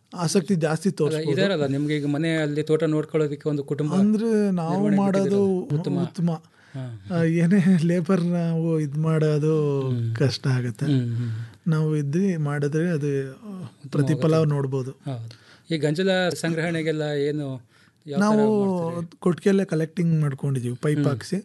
ಆಸಕ್ತಿ ಜಾಸ್ತಿ ತೋರಿಸ್ಬೋದು ಇದಾರಲ್ಲ ನಿಮ್ಗೆ ಈಗ ಮನೆ ಅಲ್ಲಿ ತೋಟ ನೋಡ್ಕೊಳ್ಳೋದಕ್ಕೆ ಒಂದು ಕುಟುಂಬ ಅಂದ್ರೆ ನಾವು ನಿರ್ವಹಣೆ ಮಾಡೋದು ಉತ್ತಮ. ಉತ್ತಮ ಹಾ. ಆ, ಏನೇ ಲೇಬರ್ ನಾವು ಇದು ಮಾಡೋದು ಕಷ್ಟ ಆಗುತ್ತೆ ಹ್ಮ್, ಹ್ಮ್. ನಾವು ಇದ್ದು ಮಾಡಿದ್ರೆ ಅದು ಪ್ರತಿಫಲ ನೋಡ್ಬೋದು ಹೌದು ಈ ಗಂಜಲ ಸಂಗ್ರಹಣೆಗೆಲ್ಲ ಏನು ಯಾವ ನಾವು ಥರ ಕೊಟ್ಟಿಗೆಲ್ಲೇ ಕಲೆಕ್ಟಿಂಗ್ ಮಾಡ್ಕೊಂಡಿದೀವಿ ಪೈಪ್ ಹಾಕ್ಸಿ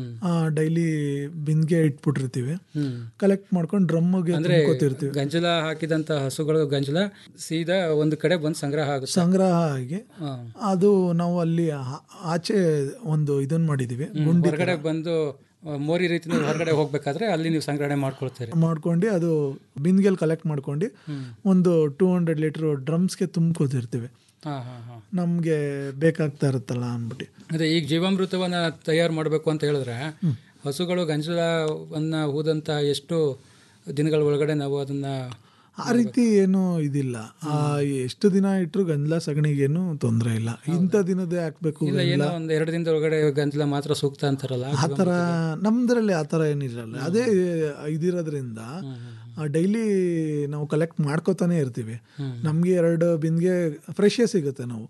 ಡೈಲಿ ಬಿನ್ಗೆ ಇಟ್ಬಿಟ್ಟಿರ್ತೀವಿ ಹ್ಮ್. ಕಲೆಕ್ಟ್ ಮಾಡ್ಕೊಂಡು ಡ್ರಮ್ಗೆ ಅಂದ್ರೆ ತುಂಬ್ಕೊತಿರ್ತೀವಿ ಗಂಜಲ ಹಾಕಿದಂತ ಹಸುಗಳು ಗಂಜಲ ಸೀದಾ ಒಂದು ಕಡೆ ಬಂದು ಸಂಗ್ರಹ ಆಗುತ್ತೆ ಸಂಗ್ರಹ ಆಗಿ ಹಾ. ಅದು ನಾವು ಅಲ್ಲಿ ಆ- ಆಚೆ ಒಂದು ಇದನ್ನ ಮಾಡಿದೀವಿ ಗುಂಡಿ ಹೊರಗಡೆ ಬಂದು ಆ, ಮೋರಿ ರೀತಿ ಹೊರಗಡೆ ಹೋಗ್ಬೇಕಾದ್ರೆ ಅಲ್ಲಿ ನೀವು ಸಂಗ್ರಹಣೆ ಮಾಡ್ಕೊಳ್ತೀರಿ ಮಾಡ್ಕೊಂಡು ಅದು ಬಿನ್ಗೆಲ್ ಕಲೆಕ್ಟ್ ಮಾಡ್ಕೊಂಡು ಒಂದು ಟೂ ಹಂಡ್ರೆಡ್ ಲೀಟ್ರ್ ಡ್ರಮ್ಸ್ಗೆ ತುಂಬ್ಕೋತಿರ್ತೀವಿ ಹಾ ಹಾ ಹಾ ನಮಗೆ ಬೇಕಾಗ್ತಾ ಇರುತ್ತಲ್ಲ ಅಂದ್ಬಿಟ್ಟು ಅದೇ ಈಗ ಜೀವಾಮೃತವನ್ನ ತಯಾರು ಮಾಡಬೇಕು ಅಂತ ಹೇಳಿದ್ರೆ ಹಸುಗಳು ಗಂಜಲವನ್ನ ಊದಂತ ಎಷ್ಟು ದಿನಗಳ ಒಳಗಡೆ ನಾವು ಅದನ್ನ ಆ ರೀತಿ ಏನು ಇದಿಲ್ಲ ಆ ಎಷ್ಟು ದಿನ ಇಟ್ಟರು ಗಂಜಲ ಸಗಣಿಗೇನು ತೊಂದರೆ ಇಲ್ಲ ಇಂಥ ದಿನದೇ ಹಾಕ್ಬೇಕು ಇಲ್ಲ ಏನೋ ಒಂದು ಎರಡು ದಿನದ ಒಳಗಡೆ ಗಂಜಲ ಮಾತ್ರ ಸೂಕ್ತ ಅಂತಾರಲ್ಲ ಆ ಥರ ನಮ್ದ್ರಲ್ಲಿ ಆ ಥರ ಏನಿರಲ್ಲ ಅದೇ ಇದಿರೋದ್ರಿಂದ ಡೈಲಿ ನಾವು ಕಲೆಕ್ಟ್ ಮಾಡ್ಕೋತಾನೆ ಇರ್ತೀವಿ ನಮಗೆ ಎರಡು ಬಿನ್ಗೆ ಫ್ರೆಶೇ ಸಿಗುತ್ತೆ ನಾವು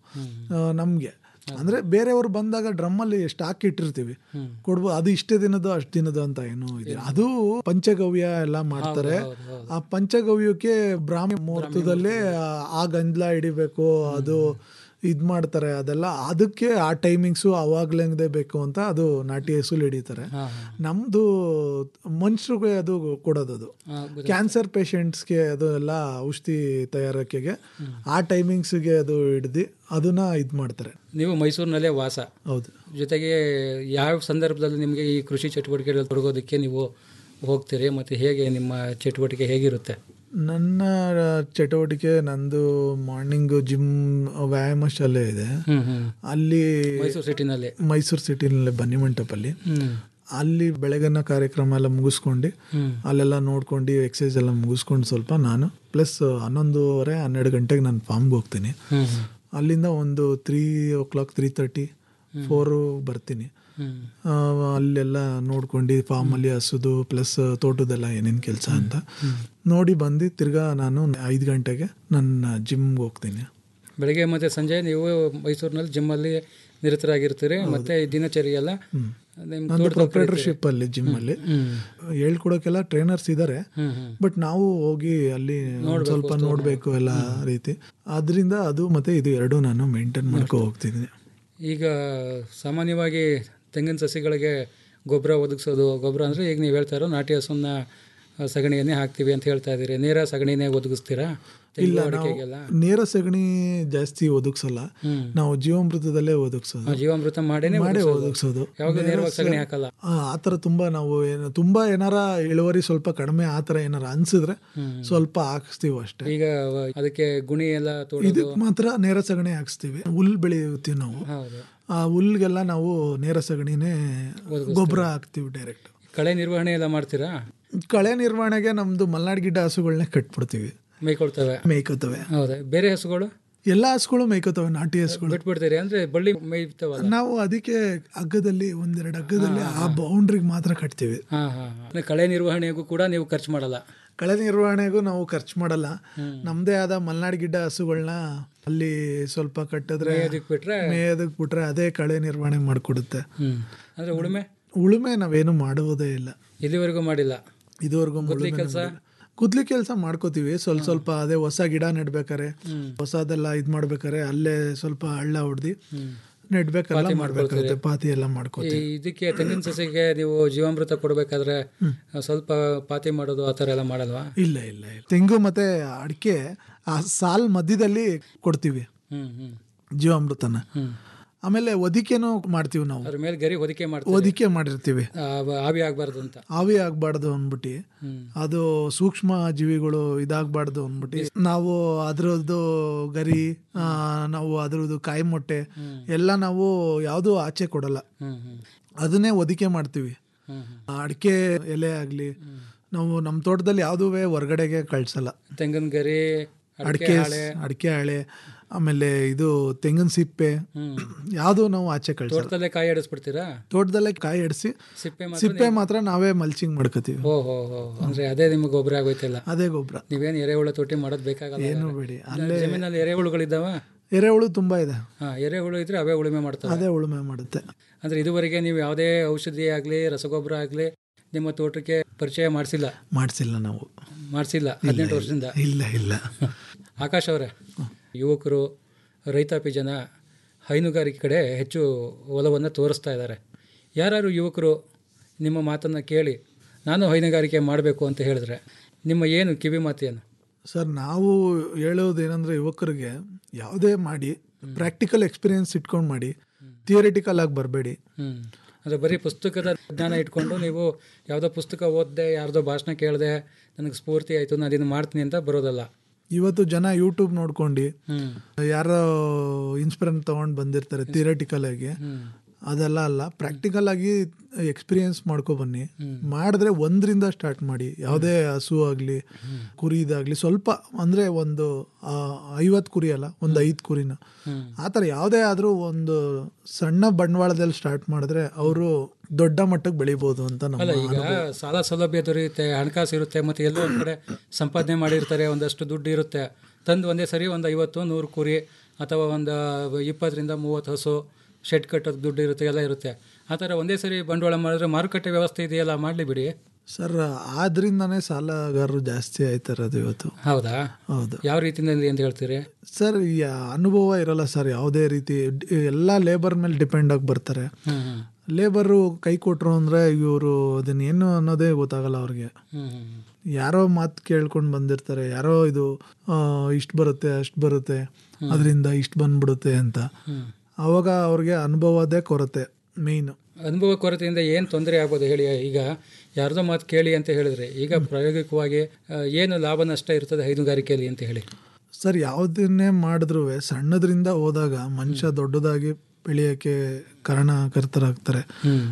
ನಮಗೆ ಅಂದ್ರೆ ಬೇರೆಯವರು ಬಂದಾಗ ಡ್ರಮ್ಮಲ್ಲಿ ಸ್ಟಾಕ್ ಇಟ್ಟಿರ್ತೀವಿ ಕೊಡ್ಬೋದು ಅದು ಇಷ್ಟೇ ದಿನದ ಅಷ್ಟು ದಿನದ ಅಂತ ಏನೂ ಇದೆ ಅದು ಪಂಚಗವ್ಯ ಎಲ್ಲ ಮಾಡ್ತಾರೆ ಆ ಪಂಚಗವ್ಯಕ್ಕೆ ಬ್ರಾಹ್ಮಿ ಮುಹೂರ್ತದಲ್ಲೇ ಆ- ಆ ಗಂಜಲ ಹಿಡಿಬೇಕು ಅದು ಇದು ಮಾಡ್ತಾರೆ ಅದೆಲ್ಲ ಅದಕ್ಕೆ ಆ ಟೈಮಿಂಗ್ಸು ಅವಾಗ್ಲಂಗದೆ ಬೇಕು ಅಂತ ಅದು ನಾಟಿ ಹಸುಲು ಹಿಡಿತಾರೆ ನಮ್ಮದು ಮನುಷ್ಯರಿಗೆ ಅದು ಕೊಡೋದು ಅದು ಕ್ಯಾನ್ಸರ್ ಪೇಷಂಟ್ಸ್ಗೆ ಅದು ಎಲ್ಲ ಔಷಧಿ ತಯಾರಿಕೆಗೆ ಆ ಟೈಮಿಂಗ್ಸ್ಗೆ ಅದು ಹಿಡ್ದು ಅದನ್ನ ಇದು ಮಾಡ್ತಾರೆ ನೀವು ಮೈಸೂರಿನಲ್ಲೇ ವಾಸ ಹೌದು ಜೊತೆಗೆ ಯಾವ ಸಂದರ್ಭದಲ್ಲಿ ನಿಮಗೆ ಈ ಕೃಷಿ ಚಟುವಟಿಕೆಗಳಲ್ಲಿ ತೊಡಗೋದಕ್ಕೆ ನೀವು ಹೋಗ್ತೀರಿ ಮತ್ತು ಹೇಗೆ ನಿಮ್ಮ ಚಟುವಟಿಕೆ ಹೇಗಿರುತ್ತೆ ನನ್ನ ಚಟುವಟಿಕೆ ನಂದು ಮಾರ್ನಿಂಗ್ ಜಿಮ್ ವ್ಯಾಯಾಮ ಶಾಲೆ ಇದೆ ಹ್ಮ್ ಹ್ಮ್ ಅಲ್ಲಿ ಮೈಸೂರು ಸಿಟಿನಲ್ಲಿ ಮೈಸೂರು ಸಿಟಿನಲ್ಲಿ ಬನ್ನಿ ಮಂಟಪಲ್ಲಿ ಹ್ಮ್ ಅಲ್ಲಿ ಬೆಳಗಿನ ಕಾರ್ಯಕ್ರಮ ಎಲ್ಲ ಮುಗಿಸ್ಕೊಂಡು ಅಲ್ಲೆಲ್ಲ ನೋಡ್ಕೊಂಡು ಎಕ್ಸಸೈಸ್ ಎಲ್ಲ ಮುಗಿಸ್ಕೊಂಡು ಸ್ವಲ್ಪ ನಾನು ಪ್ಲಸ್ ಹನ್ನೊಂದುವರೆ ಹನ್ನೆರಡು ಗಂಟೆಗೆ ನಾನು ಫಾರ್ಮ್ಗೆ ಹೋಗ್ತೀನಿ ಹ್ಮ್ ಹ್ಮ್ ಅಲ್ಲಿಂದ ಒಂದು three o'clock three thirty four ಬರ್ತೀನಿ ಹ್ಮ್ ಆ, ಅಲ್ಲೆಲ್ಲ ನೋಡ್ಕೊಂಡು ಫಾರ್ಮಲ್ಲಿ ಹಸುದು ಪ್ಲಸ್ ತೋಟದೆಲ್ಲ ಏನೇನು ಕೆಲಸ ಅಂತ ನೋಡಿ ಬಂದು ತಿರ್ಗಾ ನಾನು ಐದು ಗಂಟೆಗೆ ನನ್ನ ಜಿಮ್ಗೆ ಹೋಗ್ತೀನಿ ಬೆಳಿಗ್ಗೆ ಮತ್ತೆ ಸಂಜೆ ನೀವು ಮೈಸೂರಿನಲ್ಲಿ ಜಿಮ್ಮಲ್ಲಿ ನಿರತರಾಗಿರ್ತೀರಿ ಮತ್ತೆ ಈ ದಿನಚರಿ ಎಲ್ಲ ನಿಮ್ ನಂದು ತೋಟದಲ್ಲಿ ಪ್ರೊಪ್ರೇಟರ್ಶಿಪ್ ಅಲ್ಲಿ ಜಿಮ್ ಅಲ್ಲಿ ಹೇಳ್ಕೊಡೋಕೆಲ್ಲ ಟ್ರೈನರ್ಸ್ ಇದ್ದಾರೆ ಹ್ಮ್ ಹ್ಮ್ ಬಟ್ ನಾವು ಹೋಗಿ ಅಲ್ಲಿ ಒಂದ್ ಸ್ವಲ್ಪ ನೋಡಬೇಕು ಎಲ್ಲ ರೀತಿ ಅದರಿಂದ ಅದು ಮತ್ತೆ ಇದು ಎರಡು ನಾನು ಮೇಂಟೈನ್ ಮಾಡ್ಕೊ ಹೋಗ್ತಿದ್ದೀನಿ ಈಗ ಸಾಮಾನ್ಯವಾಗಿ ತೆಂಗಿನ ಸಸಿಗಳಿಗೆ ಗೊಬ್ಬರ ಒದಗಿಸೋದು ಗೊಬ್ಬರ ಅಂದರೆ ಈಗ ನೀವು ಹೇಳ್ತಾ ಇರೋ ನಾಟಿ ಹಸುನ ಆ, ಸಗಣಿಯನ್ನೇ ಹಾಕ್ತೀವಿ ಅಂತ ಹೇಳ್ತಾ ಇದ್ದೀರಿ ನೇರ ಸಗಣಿನೇ ಒದಗಿಸ್ತೀರಾ ತೆಂಗು ಇಲ್ಲ ನಾವು ಅಡಿಕೆಗೆಲ್ಲ ನೇರ ಸಗಣಿ ಜಾಸ್ತಿ ಒದಗಿಸಲ್ಲ ನಾವು ಜೀವಾಮೃತದಲ್ಲೇ ಒದಗಿಸೋದು ಆ, ಜೀವಾಮೃತ ಮಾಡೇನೆ ಮಾಡೇ ಒದಗಿಸೋದು. ಒದಗಿಸೋದು ಯಾವಾಗ ನೇರವಾಗಿ ಸಗಣಿ ಹಾಕಲ್ಲ ಆ ಆ ಥರ ತುಂಬ ನಾವು ಏನು ತುಂಬ ಏನಾರ ಇಳುವರಿ ಸ್ವಲ್ಪ ಕಡಿಮೆ ಆ ಥರ ಏನಾರ ಅನ್ಸಿದ್ರೆ ಸ್ವಲ್ಪ ಹಾಕಿಸ್ತೀವಿ ಅಷ್ಟೇ ಈಗ ವ- ಅದಕ್ಕೆ ಗುಣಿ ಎಲ್ಲ ತೋಡೋದು ಇದಕ್ಕೆ ಮಾತ್ರ ನೇರ ಸಗಣಿ ಹಾಕಿಸ್ತೀವಿ ಹುಲ್ ಬೆಳೆಯುತ್ತೀವಿ ನಾವು ಹೌದು ಆ ಹುಲ್ಗೆಲ್ಲ ನಾವು ನೇರ ಸಗಣಿನೇ ಗೊಬ್ಬರ ಹಾಕ್ತೀವಿ ಡೈರೆಕ್ಟ್ ಕಳೆ ನಿರ್ವಹಣೆ ಎಲ್ಲ ಮಾಡ್ತೀರಾ ಕಳೆ ನಿರ್ವಹಣೆಗೆ ನಮ್ದು ಮಲ್ನಾಡ್ ಗಿಡ್ಡ ಹಸುಗಳನ್ನೇ ಕಟ್ಬಿಡ್ತೀವಿ ಮೇಯ್ಕೊಳ್ತವೆ ಮೇಯ್ಕೋತವೆ ಹೌದಾ ಬೇರೆ ಹಸುಗಳು ಎಲ್ಲ ಹಸುಗಳು ಮೇಯ್ಕೋತವೆ ನಾಟಿ ಹಸುಗಳು ಬಿಟ್ಬಿಡ್ತೀರಿ ಅಂದ್ರೆ ಬಳ್ಳಿ ಮೇಯ್ತವಲ್ಲ ನಾವು ಅದಕ್ಕೆ ಹಗ್ಗದಲ್ಲಿ ಒಂದೆರಡು ಹಗ್ಗದಲ್ಲಿ ಆ ಬೌಂಡ್ರಿಗೆ ಮಾತ್ರ ಕಟ್ತೀವಿ ಹಾ ಹಾ ಹಾ. ಕಳೆ ನಿರ್ವಹಣೆಗೂ ಕೂಡ ನೀವು ಖರ್ಚು ಮಾಡಲ್ಲ ಕಳೆ ನಿರ್ವಹಣೆಗೂ ನಾವು ಖರ್ಚು ಮಾಡಲ್ಲ ನಮ್ದೇ ಆದ ಮಲ್ನಾಡ್ ಗಿಡ್ಡ ಹಸುಗಳನ್ನ ಅಲ್ಲಿ ಸ್ವಲ್ಪ ಕಟ್ಟಿದ್ರೆ ಅದಕ್ಕೆ ಬಿಟ್ರೆ ಮೇಯದಕ್ಕೆ ಬಿಟ್ರೆ ಅದೇ ಕಳೆ ನಿರ್ವಹಣೆ ಮಾಡಿಕೊಡುತ್ತೆ ಹ್ಮ್ ಅಂದ್ರೆ ಉಳುಮೆ ಉಳುಮೆ ನಾವೇನು ಮಾಡುವುದೇ ಇಲ್ಲ ಇಲ್ಲಿವರೆಗೂ ಮಾಡಿಲ್ಲ ಇದುವರೆಗೂ ಗುದ್ಲಿ ಕೆಲ್ಸ? ಕುದ್ಲಿ ಕೆಲಸ ಮಾಡ್ಕೋತೀವಿ ಸ್ವಲ್ಪ ಸ್ವಲ್ಪ ಅದೇ ಹೊಸ ಗಿಡ ನೆಡ್ಬೇಕಾರೆ ಹೊಸದೆಲ್ಲ ಇದ್ ಮಾಡ್ಬೇಕಾರೆ ಅಲ್ಲೇ ಸ್ವಲ್ಪ ಹಳ್ಳ ಹೊಡ್ದು ನೆಡ್ಬೇಕೆಲ್ಲ ಮಾಡ್ಬೇಕಾಗುತ್ತೆ ಪಾತಿ ಎಲ್ಲ ಈ ಮಾಡ್ಕೋತೀವಿ ಇದಕ್ಕೆ ತೆಂಗಿನ ಸಸಿಗೆ ನೀವು ಜೀವಾಮೃತ ಕೊಡಬೇಕಾದ್ರೆ ಸ್ವಲ್ಪ ಪಾತಿ ಮಾಡೋದು ಆ ಥರ ಎಲ್ಲ ಮಾಡಲ್ವಾ ಇಲ್ಲ ಇಲ್ಲ ಇಲ್ಲ ತೆಂಗು ಮತ್ತೆ ಅಡಿಕೆ ಆ ಸಾಲ್ ಮಧ್ಯದಲ್ಲಿ ಕೊಡ್ತೀವಿ ಹ್ಮ್ ಹ್ಮ್ ಜೀವಾಮೃತನ ಆಮೇಲೆ ಒದಿಕೆನೂ ಮಾಡ್ತೀವಿ ನಾವು ಅದ್ರ ಮೇಲೆ ಗರಿ ಹೊದಿಕೆ ಮಾಡ್ತೀವಿ ಒದಿಕೆ ಮಾಡಿರ್ತೀವಿ ಆ, ಆವಿ ಆಗ್ಬಾರ್ದು ಅಂತ ಆವಿ ಆಗ್ಬಾರ್ದು ಅಂದ್ಬಿಟ್ಟು ಅದು ಸೂಕ್ಷ್ಮ ಜೀವಿಗಳು ಇದಾಗಬಾರ್ದು ಅಂದ್ಬಿಟ್ಟು ನಾವು ಅದ್ರದ್ದು ಗರಿ ಆ, ನಾವು ಅದ್ರದ್ದು ಕಾಯಿ ಮೊಟ್ಟೆ ಎಲ್ಲ ನಾವು ಯಾವುದು ಆಚೆ ಕೊಡಲ್ಲ ಹ್ಮ್ ಹ್ಮ್ ಅದನ್ನೇ ಒದಿಕೆ ಮಾಡ್ತೀವಿ ಹ್ಮ್ ಅಡಿಕೆ ಎಲೆ ಆಗಲಿ ನಾವು ನಮ್ಮ ತೋಟದಲ್ಲಿ ಯಾವುದೂ ಹೊರಗಡೆಗೆ ಕಳ್ಸಲ್ಲ ತೆಂಗಿನ ಗರಿ ಅಡಿಕೆ ಅಡಿಕೆ ಹಾಳೆ ಆಮೇಲೆ ಇದು ತೆಂಗಿನ ಸಿಪ್ಪೆ ಯಾವುದು ನಾವು ಆಚೆ ಕಳ್ಸಲ್ಲ ತೋಟದಲ್ಲೇ ಕಾಯಿ ಆಡಿಸ್ಬಿಡ್ತೀರಾ ತೋಟದಲ್ಲೇ ಕಾಯಿ ಎಡ್ಸಿ ಸಿಪ್ಪೆ ಮಾತ್ರ ಸಿಪ್ಪೆ ಮಾತ್ರ ನಾವೇ ಮಲ್ಚಿಂಗ್ ಮಾಡ್ಕೋತೀವಿ ಓ ಹೋ ಹೋ ಅಂದ್ರೆ ಅದೇ ನಿಮ್ಗೆ ಗೊಬ್ಬರ ಆಗೋಯ್ತಿಲ್ಲ ಅದೇ ಗೊಬ್ಬರ ನೀವೇನು ಎರೆಹುಳು ತೊಟ್ಟಿ ಮಾಡೋದು ಬೇಕಾಗಲ್ಲ ಏನು ಹಾಗಾದ್ರೆ. ಬೇಡಿ ಇಲ್ಲ, ಜಮೀನಲ್ಲಿ ಎರೆಹುಳುಗಳಿದ್ದಾವ ಎರೆಹುಳು ತುಂಬಾ ಇದೆ ಹಾ ಎರೆಹುಳು ಇದ್ರೆ ಅವೇ ಉಳುಮೆ ಮಾಡ್ತವೆ ಅದೇ ಉಳುಮೆ ಮಾಡುತ್ತೆ ಅಂದ್ರೆ ಇದುವರೆಗೆ ನೀವು ಯಾವುದೇ ಔಷಧಿ ಆಗಲಿ ರಸಗೊಬ್ಬರ ಆಗಲಿ ನಿಮ್ಮ ತೋಟಕ್ಕೆ ಪರಿಚಯ ಮಾಡಿಸಿಲ್ಲ ಮಾಡಿಸಿಲ್ಲ ನಾವು ಮಾಡಿಸಿಲ್ಲ ಹದಿನೆಂಟು ವರ್ಷದಿಂದ ಇಲ್ಲ ಇಲ್ಲ ಆಕಾಶ್ ಅವರೇ ಯುವಕರು ರೈತಾಪಿ ಜನ ಹೈನುಗಾರಿಕೆ ಕಡೆ ಹೆಚ್ಚು ಒಲವನ್ನು ತೋರಿಸ್ತಾ ಇದ್ದಾರೆ ಯಾರು ಯುವಕರು ನಿಮ್ಮ ಮಾತನ್ನು ಕೇಳಿ ನಾನು ಹೈನುಗಾರಿಕೆ ಮಾಡಬೇಕು ಅಂತ ಹೇಳಿದ್ರೆ ನಿಮ್ಮ ಏನು ಕಿವಿ ಮಾತು ಏನು ಸರ್ ನಾವು ಹೇಳೋದೇನೆಂದ್ರೆ ಯುವಕರಿಗೆ ಯಾವುದೇ ಮಾಡಿ ಪ್ರಾಕ್ಟಿಕಲ್ ಎಕ್ಸ್ಪೀರಿಯನ್ಸ್ ಇಟ್ಕೊಂಡು ಮಾಡಿ ಥಿಯರಿಟಿಕಲ್ ಆಗಿ ಬರಬೇಡಿ ಹ್ಮ್ ಅಂದರೆ ಬರೀ ಪುಸ್ತಕದ ಜ್ಞಾನ ಇಟ್ಕೊಂಡು ನೀವು ಯಾವುದೋ ಪುಸ್ತಕ ಓದಿದೆ ಯಾರ್ದೋ ಭಾಷಣ ಕೇಳಿದೆ ನನಗೆ ಸ್ಫೂರ್ತಿ ಆಯಿತು ನಾನು ಇದನ್ನು ಮಾಡ್ತೀನಿ ಅಂತ ಬರೋದಲ್ಲ ಇವತ್ತು ಜನ ಯೂಟ್ಯೂಬ್ ನೋಡ್ಕೊಂಡು ಹ್ಮ್ ಯಾರೋ ಇನ್ಸ್ಪಿರೆಂಟ್ ತೊಗೊಂಡು ಬಂದಿರ್ತಾರೆ ಥಿಯರಿಟಿಕಲ್ ಆಗಿ ಅದೆಲ್ಲ ಅಲ್ಲ ಪ್ರಾಕ್ಟಿಕಲ್ ಆಗಿ ಎಕ್ಸ್ಪೀರಿಯನ್ಸ್ ಮಾಡ್ಕೊ ಬನ್ನಿ ಮಾಡಿದ್ರೆ ಒಂದರಿಂದ ಸ್ಟಾರ್ಟ್ ಮಾಡಿ ಯಾವುದೇ ಹಸು ಆಗಲಿ ಕುರಿ ಇದಾಗಲಿ ಸ್ವಲ್ಪ ಅಂದರೆ ಒಂದು ಐವತ್ತು ಕುರಿ ಅಲ್ಲ ಒಂದು ಐದು ಕುರಿನ ಆ ಥರ ಯಾವುದೇ ಆದರೂ ಒಂದು ಸಣ್ಣ ಬಂಡವಾಳದಲ್ಲಿ ಸ್ಟಾರ್ಟ್ ಮಾಡಿದ್ರೆ ಅವರು ದೊಡ್ಡ ಮಟ್ಟಕ್ಕೆ ಬೆಳಿಬೋದು ಅಂತ ನಮ್ಮ ಅಲ್ಲ ಈಗ ಸಾಲ ಸೌಲಭ್ಯ ದೊರೆಯುತ್ತೆ ಹಣಕಾಸು ಇರುತ್ತೆ ಮತ್ತು ಎಲ್ಲೋ ಒಂದು ಕಡೆ ಸಂಪಾದನೆ ಮಾಡಿರ್ತಾರೆ ಒಂದಷ್ಟು ದುಡ್ಡು ಇರುತ್ತೆ ತಂದು ಒಂದೇ ಸರಿ ಒಂದು ಐವತ್ತು ನೂರು ಕುರಿ ಅಥವಾ ಒಂದು ಇಪ್ಪತ್ತರಿಂದ ಮೂವತ್ತು ಹಸು ಶೆಡ್ ಕಟ್ಟೋದು ದುಡ್ಡು ಇರುತ್ತೆ ಎಲ್ಲ ಇರುತ್ತೆ ಆ ಥರ ಒಂದೇ ಸರಿ ಬಂಡವಾಳ ಮಾಡಿದ್ರೆ ಮಾರುಕಟ್ಟೆ ವ್ಯವಸ್ಥೆ ಇದೆಯಲ್ಲ ಮಾಡಲಿ ಬಿಡಿ ಸರ್ ಆದ್ರಿಂದನೇ ಸಾಲಗಾರರು ಜಾಸ್ತಿ ಆಯ್ತಾರದು ಇವತ್ತು ಹೌದಾ ಹೌದು ಯಾವ ರೀತಿಯಲ್ಲಿ ಅಂತ ಹೇಳ್ತೀರಿ ಸರ್ ಈ ಅನುಭವ ಇರಲ್ಲ ಸರ್ ಯಾವುದೇ ರೀತಿ ಎಲ್ಲ ಲೇಬರ್ ಮೇಲೆ ಡಿಪೆಂಡ್ ಆಗಿ ಬರ್ತಾರೆ ಹ್ಮ್ ಹ್ಮ್ ಲೇಬರು ಕೈ ಕೊಟ್ರು ಅಂದರೆ ಇವರು ಅದನ್ನ ಏನು ಅನ್ನೋದೇ ಗೊತ್ತಾಗಲ್ಲ ಅವ್ರಿಗೆ ಹ್ಮ್ ಹ್ಮ್ ಯಾರೋ ಮಾತು ಕೇಳ್ಕೊಂಡು ಬಂದಿರ್ತಾರೆ ಯಾರೋ ಇದು ಇಷ್ಟು ಬರುತ್ತೆ ಅಷ್ಟು ಬರುತ್ತೆ ಅದರಿಂದ ಇಷ್ಟು ಬಂದ್ಬಿಡುತ್ತೆ ಅಂತ ಅವಾಗ ಅವ್ರಿಗೆ ಅನುಭವದೇ ಕೊರತೆ ಮೇಯ್ನು ಅನುಭವ ಕೊರತೆಯಿಂದ ಏನು ತೊಂದರೆ ಆಗ್ಬೋದು ಹೇಳಿ ಈಗ ಯಾರ್ದೋ ಮಾತು ಕೇಳಿ ಅಂತ ಹೇಳಿದ್ರೆ ಈಗ ಪ್ರಾಯೋಗಿಕವಾಗಿ ಆ, ಏನು ಲಾಭ ನಷ್ಟ ಇರ್ತದೆ ಹೈನುಗಾರಿಕೆಯಲ್ಲಿ ಅಂತ ಹೇಳಿ ಸರ್ ಯಾವುದನ್ನೇ ಮಾಡಿದ್ರು ಸಣ್ಣದ್ರಿಂದ ಹೋದಾಗ ಮನುಷ್ಯ ದೊಡ್ಡದಾಗಿ ಬೆಳೆಯೋಕ್ಕೆ ಕಾರಣಕರ್ತರಾಗ್ತಾರೆ